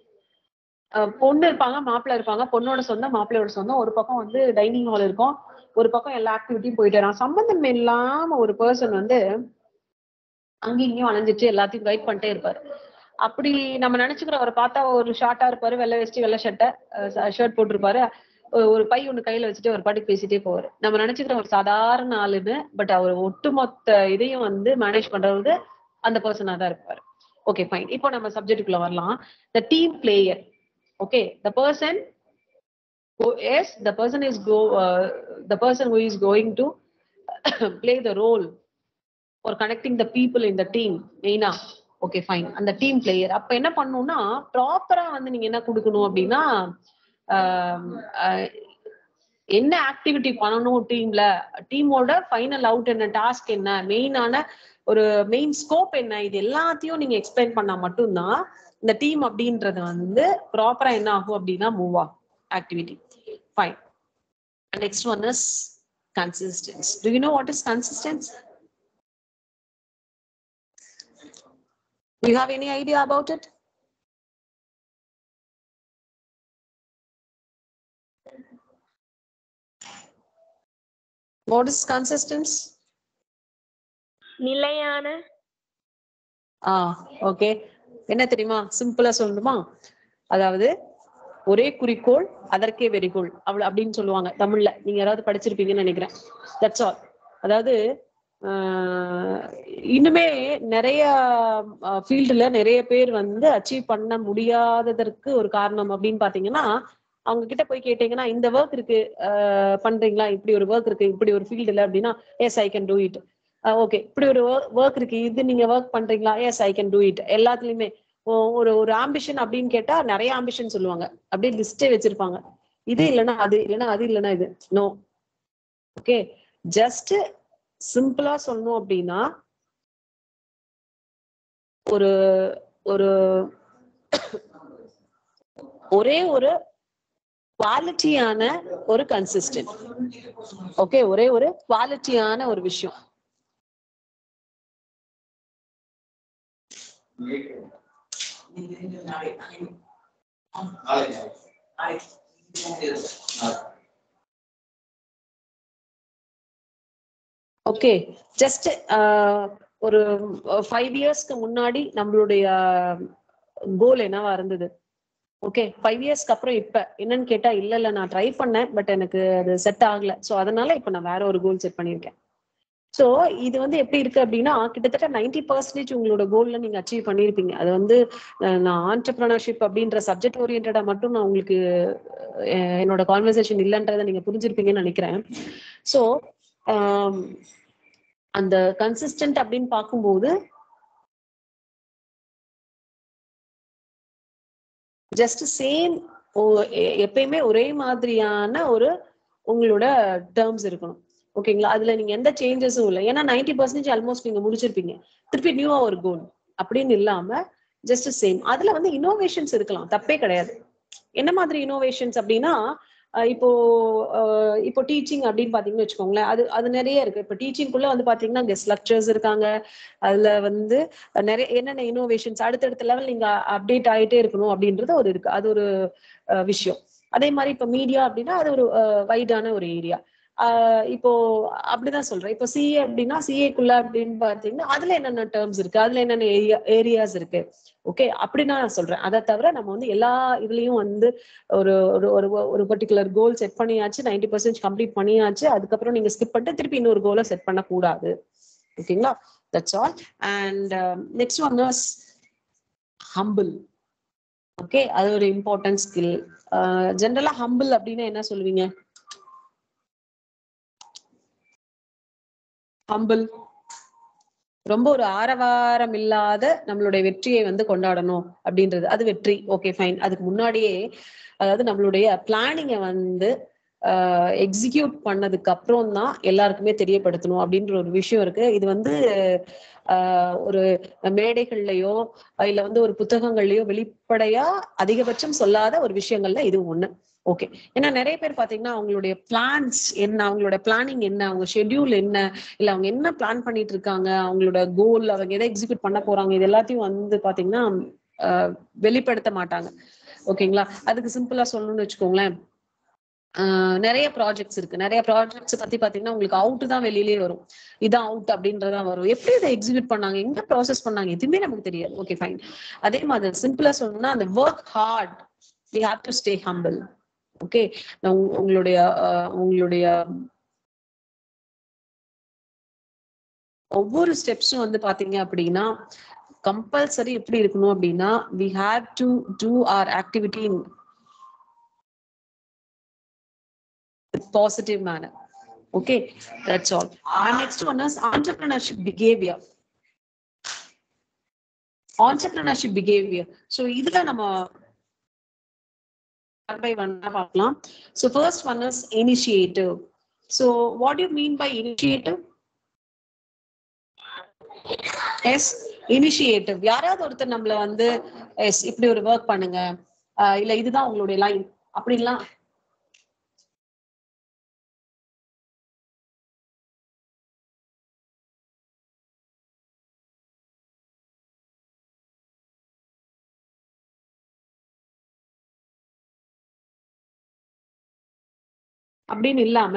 பொண்ணு இருப்பாங்க மாப்பிள்ளை இருப்பாங்க பொண்ணோட சொந்தம் மாப்பிள்ளையோட சொந்தம் ஒரு பக்கம் வந்து டைனிங் ஹால் இருக்கும் ஒரு பக்கம் எல்லா ஆக்டிவிட்டியும் போயிட்டு வரான் சம்பந்தம் இல்லாம ஒரு பர்சன் வந்து அங்கேயும் இங்கேயும் அலைஞ்சிட்டு எல்லாத்தையும் கைட் பண்ணிட்டே இருப்பாரு அப்படி நம்ம நினைச்சுக்கிறவரை பார்த்தா ஒரு ஷார்ட்டா இருப்பாரு வெள்ளை வெஸ்டி வெள்ளை ஷர்ட்டை ஷர்ட் போட்டிருப்பாரு ஒரு பை ஒண்ணு கையில வச்சுட்டு ஒரு பாட்டுக்கு பேசிட்டே போவாரு நம்ம நினைச்சுக்கிற ஒரு சாதாரண ஆளுன்னு பட் அவர் ஒட்டுமொத்த இதையும் வந்து மேனேஜ் பண்றது அந்த பர்சனா தான் இருப்பாரு ஓகே ஃபைன் இப்போ நம்ம சப்ஜெக்டுக்குள்ள வரலாம் the team player okay the person who yes the person is go uh, the person who is going to play the role for connecting the people in the team மெயினா okay fine அந்த team player அப்ப என்ன பண்ணணும்னா ப்ராப்பரா வந்து நீங்க என்ன கொடுக்கணும் அப்படின்னா என்ன ஆக்டிவிட்டி பண்ணணும் டீம்ல டீமோட ஃபைனல் அவுட் என்ன டாஸ்க் என்ன மெயினான ஒரு மெயின் ஸ்கோப் என்ன இது எல்லாத்தையும் நீங்க எக்ஸ்பிளைன் பண்ணா மட்டும்தான் இந்த டீம் அப்படின்றது வந்து ப்ராப்பரா என்ன ஆகும் அப்படின்னா மூவ் ஆகும் activity fine next one is consistency do you know what is consistency you have any idea about it what is consistence நிலையான ஆ ஓகே என்ன தெரியுமா சிம்பிளா சொல்லணுமா அதாவது ஒரே குறிக்கோள் அதற்கே வெறிகோள் அவள் அப்படின்னு சொல்லுவாங்க தமிழ்ல நீங்க யாராவது படிச்சிருப்பீங்கன்னு நினைக்கிறேன் தட்ஸ் ஆல் அதாவது இன்னுமே நிறைய ஃபீல்டுல நிறைய பேர் வந்து அச்சீவ் பண்ண முடியாததற்கு ஒரு காரணம் அப்படின்னு பாத்தீங்கன்னா அவங்க கிட்ட போய் கேட்டீங்கன்னா இந்த ஒர்க் இருக்கு பண்றீங்களா இப்படி ஒரு ஒர்க் இருக்கு இப்படி ஒரு ஃபீல்டுல அப்படின்னா yes I can do it okay இப்படி ஒரு ஒர்க் இருக்கு இது நீங்க ஒர்க் பண்றீங்களா yes I can do it எல்லாத்துலயுமே ஒரு ஒரு ஆம்பிஷன் அப்படின்னு கேட்டா நிறைய ஆம்பிஷன் சொல்லுவாங்க அப்படியே லிஸ்டே வச்சிருப்பாங்க இது இல்லைன்னா அது இல்லைன்னா அது இல்லைன்னா இது நோ ஓகே ஜஸ்ட் சிம்பிளா சொல்லணும் அப்படின்னா ஒரு ஒரு ஒரே ஒரு குவாலிட்டியான ஒரு கன்சிஸ்டன்ட் ஓகே ஒரே ஒரு குவாலிட்டியான ஒரு விஷயம் ஓகே ஜஸ்ட் ஒரு ஃபைவ் இயர்ஸ்க்கு முன்னாடி நம்மளுடைய கோல் என்னவா இருந்தது ஓகே ஃபைவ் இயர்ஸ்க்கு அப்புறம் இப்ப என்னன்னு கேட்டா இல்ல இல்ல நான் ட்ரை பண்ணேன் பட் எனக்கு அது செட் ஆகல சோ அதனால இப்ப நான் வேற ஒரு கோல் செட் பண்ணியிருக்கேன் சோ இது வந்து எப்படி இருக்கு அப்படின்னா கிட்டத்தட்ட நைன்டி பர்சன்டேஜ் உங்களோட கோல்ல நீங்க அச்சீவ் பண்ணிருப்பீங்க அது வந்து அஹ், நான் ஆண்டர்பிரினர்ஷிப் அப்படின்ற சப்ஜெக்ட் ஓரியன்டா மட்டும் நான் உங்களுக்கு அஹ், என்னோட கான்வர்சேஷன் இல்லைன்றதை நீங்க புரிஞ்சிருப்பீங்கன்னு நினைக்கிறேன் சோ அந்த கன்சிஸ்டன்ட் அப்படின்னு பார்க்கும்போது ஜஸ்ட் சேம் எப்பயுமே ஒரே மாதிரியான ஒரு உங்களோட டேர்ம்ஸ் இருக்கணும் ஓகேங்களா அதுல நீங்க எந்த சேஞ்சஸும் இல்லை ஏன்னா நைன்டி பர்சன்டேஜ் ஆல்மோஸ்ட் நீங்க முடிச்சிருப்பீங்க திருப்பி நியூவா ஒரு கோல் அப்படின்னு இல்லாம ஜஸ்ட் சேம் அதுல வந்து இன்னோவேஷன்ஸ் இருக்கலாம் தப்பே கிடையாது என்ன மாதிரி இன்னோவேஷன்ஸ் அப்படின்னா அஹ் இப்போ அஹ் இப்போ டீச்சிங் அப்படின்னு பாத்தீங்கன்னு வச்சுக்கோங்களேன் அது அது நிறைய இருக்கு இப்போ டீச்சிங்குள்ள வந்து பாத்தீங்கன்னா கெஸ்ட் லெக்சர்ஸ் இருக்காங்க அதுல வந்து நிறைய என்னென்ன இன்னோவேஷன்ஸ் அடுத்தடுத்த லெவல் நீங்க அப்டேட் ஆயிட்டே இருக்கணும் அப்படின்றது ஒரு இருக்கு அது ஒரு அஹ், விஷயம் அதே மாதிரி இப்போ மீடியா அப்படின்னா அது ஒரு வைடான ஒரு ஏரியா இப்போ அப்படிதான் சொல்றேன் இப்போ சிஏ அப்படின்னா சிஏக்குள்ள அப்படின்னு பாத்தீங்கன்னா அதுல என்னென்ன டேர்ம்ஸ் இருக்கு அதுல என்னென்ன ஏரியா ஏரியாஸ் இருக்கு ஓகே அப்படி நான் சொல்றேன் அதை தவிர நம்ம வந்து எல்லா இதுலயும் வந்து ஒரு ஒரு ஒரு ஒரு பர்டிகுலர் கோல் செட் பண்ணியாச்சு நைன்டி பர்சன்ட் கம்ப்ளீட் பண்ணியாச்சு அதுக்கப்புறம் நீங்க ஸ்கிப் பண்ணிட்டு திருப்பி இன்னொரு கோலை செட் பண்ணக்கூடாது ஓகேங்களா that's all and next one is humble okay அது ஒரு இம்பார்ட்டன்ட் ஸ்கில் ஜென்ரலா ஹம்பிள் அப்படின்னா என்ன சொல்லுவீங்க ஹம்பிள் ரொம்ப ஒரு ஆரவாரம் இல்லாத நம்மளுடைய வெற்றியை வந்து கொண்டாடணும் அப்படின்றது அது வெற்றி ஓகே ஃபைன் அதுக்கு முன்னாடியே அதாவது நம்மளுடைய பிளானிங்கை வந்து எக்ஸிக்யூட் பண்ணதுக்கு அப்புறம் தான் எல்லாருக்குமே தெரியப்படுத்தணும் அப்படின்ற ஒரு விஷயம் இருக்கு இது வந்து ஆஹ் ஒரு மேடைகள்லயோ இல்ல வந்து ஒரு புத்தகங்கள்லயோ வெளிப்படையா அதிகபட்சம் சொல்லாத ஒரு விஷயங்கள்ல இது ஒண்ணு ஓகே ஏன்னா நிறைய பேர் பாத்தீங்கன்னா அவங்களுடைய பிளான்ஸ் என்ன அவங்களோட பிளானிங் என்ன அவங்க ஷெட்யூல் என்ன இல்ல அவங்க என்ன பிளான் பண்ணிட்டு இருக்காங்க அவங்களோட கோல் அவங்க எதை எக்ஸிக்யூட் பண்ண போறாங்க இது எல்லாத்தையும் வந்து பாத்தீங்கன்னா ஆஹ் வெளிப்படுத்த மாட்டாங்க ஓகேங்களா அதுக்கு சிம்பிளா சொல்லணும்னு வச்சுக்கோங்களேன் ஆஹ் நிறைய ப்ராஜெக்ட்ஸ் இருக்கு நிறைய ப்ராஜெக்ட்ஸ் பத்தி பாத்தீங்கன்னா உங்களுக்கு அவுட் தான் வெளியிலே வரும் இதான் அவுட் அப்படின்றதான் வரும் எப்படி இதை எக்ஸிக்யூட் பண்ணாங்க எங்க ப்ராசஸ் பண்ணாங்க எதுவுமே நமக்கு தெரியாது ஓகே ஃபைன் அதே மாதிரி சிம்பிளா சொல்லணும்னா அந்த work hard we have to stay humble okay உங்களுடைய ஆஹ் உங்களுடைய ஒவ்வொரு ஸ்டெப்ஸும் வந்து பாத்தீங்க அப்படின்னா கம்பல்சரி எப்படி இருக்கணும் அப்படின்னா we have to do or activity in positive manner. Okay, that's all. And next one is entrepreneurship behavior. Entrepreneurship behavior. So இதுல நம்ம one by one பார்க்கலாம். So first one is initiative. So what do you mean by initiative? Yes initiative யாராவது ஒருத்தர் நம்மள வந்து S இப்படி ஒரு work பண்ணுங்க ஆஹ் இல்ல இதுதான் உங்களுடைய லைன் அப்படின்லாம் அப்படின்னு இல்லாம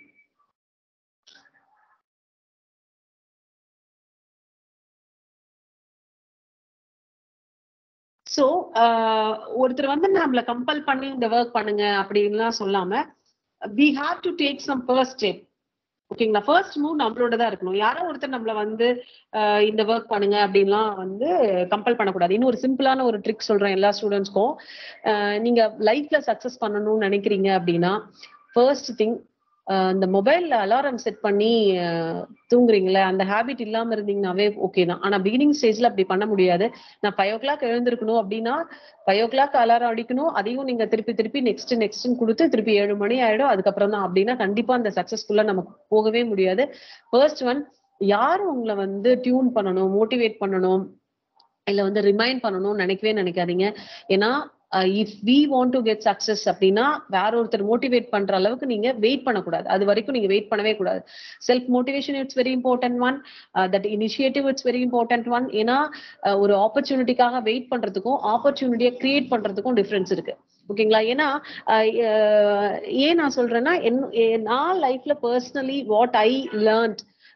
சோ ஒருத்தர் வந்து நம்மள கம்பல் பண்ணி இந்த ஒர்க் பண்ணுங்க அப்படின்லாம் சொல்லாம we have to take some first step ஓகேங்களா ஃபர்ஸ்ட் மூவ் நம்மளோட தான் இருக்கணும் யாரோ ஒருத்தர் நம்மள வந்து ஆஹ் இந்த ஒர்க் பண்ணுங்க அப்படின்லாம் வந்து கம்பல் பண்ணக்கூடாது இன்னும் ஒரு சிம்பிளான ஒரு ட்ரிக் சொல்றேன் எல்லா ஸ்டூடெண்ட்ஸ்க்கும் நீங்க லைஃப்ல சக்சஸ் பண்ணணும்னு நினைக்கிறீங்க அப்படின்னா ஃபர்ஸ்ட் திங் இந்த மொபைல்ல அலாரம் செட் பண்ணி ஆஹ் தூங்குறீங்களே அந்த ஹேபிட் இல்லாம இருந்தீங்கன்னாவே ஓகே தான் ஆனா பிகினிங் ஸ்டேஜ்ல அப்படி பண்ண முடியாது நான் ஃபைவ் ஓ கிளாக் எழுந்திருக்கணும் அப்படின்னா ஃபைவ் ஓ கிளாக் அலாரம் அடிக்கணும் அதையும் நீங்க திருப்பி திருப்பி நெக்ஸ்ட் நெக்ஸ்ட்னு கொடுத்து திருப்பி ஏழு மணி ஆயிடும் அதுக்கப்புறம் தான் அப்படின்னா கண்டிப்பா அந்த சக்சஸ்ஃபுல்லா நமக்கு போகவே முடியாது ஃபர்ஸ்ட் ஒன் யாரும் உங்களை வந்து டியூன் பண்ணணும் மோட்டிவேட் பண்ணணும் இல்ல வந்து ரிமைண்ட் பண்ணணும்னு நினைக்கவே நினைக்காதீங்க ஏன்னா if we want to get success அப்படின்னா வேற ஒருத்தர் மோட்டிவேட் பண்ற அளவுக்கு நீங்க வெயிட் பண்ணக்கூடாது அது வரைக்கும் நீங்க வெயிட் பண்ணவே கூடாது self motivation it's very important one that initiative it's very important one ஏன்னா அஹ், ஒரு ஆப்பர்ச்சுனிட்டிக்காக வெயிட் பண்றதுக்கும் ஆப்பர்ச்சுனிட்டியை கிரியேட் பண்றதுக்கும் டிஃபரன்ஸ் இருக்கு ஓகேங்களா ஏன்னா அஹ், அஹ், ஏன் நான் சொல்றேன்னா என் எ- நான் லைஃப்ல பர்சனலி வாட் ஐ லேர்ன்ட்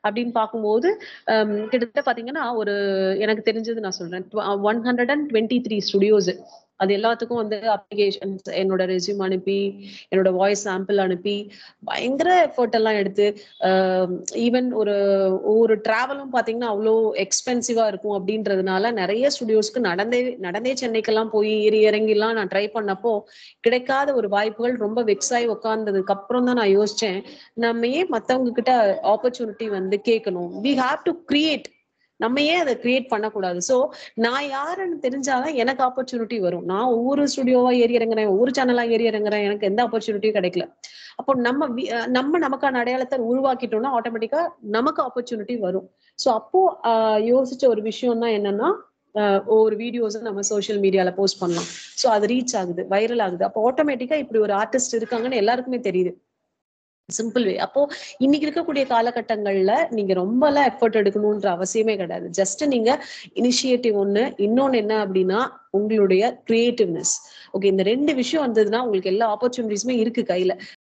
அப்படின்னு பார்க்கும்போது ஹம், கிட்டத்தட்ட பாத்தீங்கன்னா ஒரு எனக்கு தெரிஞ்சது நான் சொல்றேன் one hundred and twenty three studios அது எல்லாத்துக்கும் வந்து அப்ளிகேஷன்ஸ் என்னோட ரெஸ்யூம் அனுப்பி என்னோட வாய்ஸ் சாம்பிள் அனுப்பி பயங்கர எஃபர்ட் எல்லாம் எடுத்து ஈவன் ஒரு ஒவ்வொரு டிராவலும் பாத்தீங்கன்னா அவ்வளோ எக்ஸ்பென்சிவா இருக்கும் அப்படின்றதுனால நிறைய ஸ்டுடியோஸ்க்கு நடந்தே நடந்தே சென்னைக்கெல்லாம் போய் ஏறி இறங்கிலாம் நான் ட்ரை பண்ணப்போ கிடைக்காத ஒரு வாய்ப்புகள் ரொம்ப வெக்ஸ் ஆகி உட்கார்ந்ததுக்கு அப்புறம் தான் நான் யோசிச்சேன் நம்ம ஏன் மத்தவங்க கிட்ட ஆப்பர்ச்சுனிட்டி வந்து கேட்கணும் வி ஹாவ் டு கிரியேட் நம்ம ஏன் அதை கிரியேட் பண்ணக்கூடாது சோ நான் யாருன்னு தெரிஞ்சாதான் எனக்கு ஆப்பர்ச்சுனிட்டி வரும் நான் ஒவ்வொரு ஸ்டுடியோவா ஏறி இறங்குறேன் ஒவ்வொரு சேனலா ஏறி இறங்குறேன் எனக்கு எந்த ஆப்பர்ச்சுனிட்டியும் கிடைக்கல அப்போ நம்ம வி- அஹ் நம்ம நமக்கான அடையாளத்தை உருவாக்கிட்டோம்னா ஆட்டோமேட்டிக்கா நமக்கு ஆப்பர்ச்சுனிட்டி வரும் சோ அப்போ ஆஹ் யோசிச்ச ஒரு விஷயம் தான் என்னன்னா ஆஹ் ஒரு வீடியோஸ் நம்ம சோஷியல் மீடியால போஸ்ட் பண்ணலாம் சோ அது ரீச் ஆகுது வைரல் ஆகுது அப்போ ஆட்டோமேட்டிக்கா இப்படி ஒரு ஆர்டிஸ்ட் இருக்காங்கன்னு எல்லாருக்குமே தெரியுது சிம்பிள் வே அப்போ இன்னைக்கு இருக்கக்கூடிய காலகட்டங்கள்ல நீங்க ரொம்ப எல்லாம் எஃபர்ட் எடுக்கணும்ன்ற அவசியமே கிடையாது ஜஸ்ட் நீங்க இனிஷியேட்டிவ் ஒண்ணு இன்னொன்னு என்ன அப்படின்னா உங்களுடைய கிரியேட்டிவ்னஸ் ஓகே இந்த ரெண்டு விஷயம் வந்ததுன்னா உங்களுக்கு எல்லா ஆப்பர்ச்சுனிட்டிஸுமே இருக்கு கையில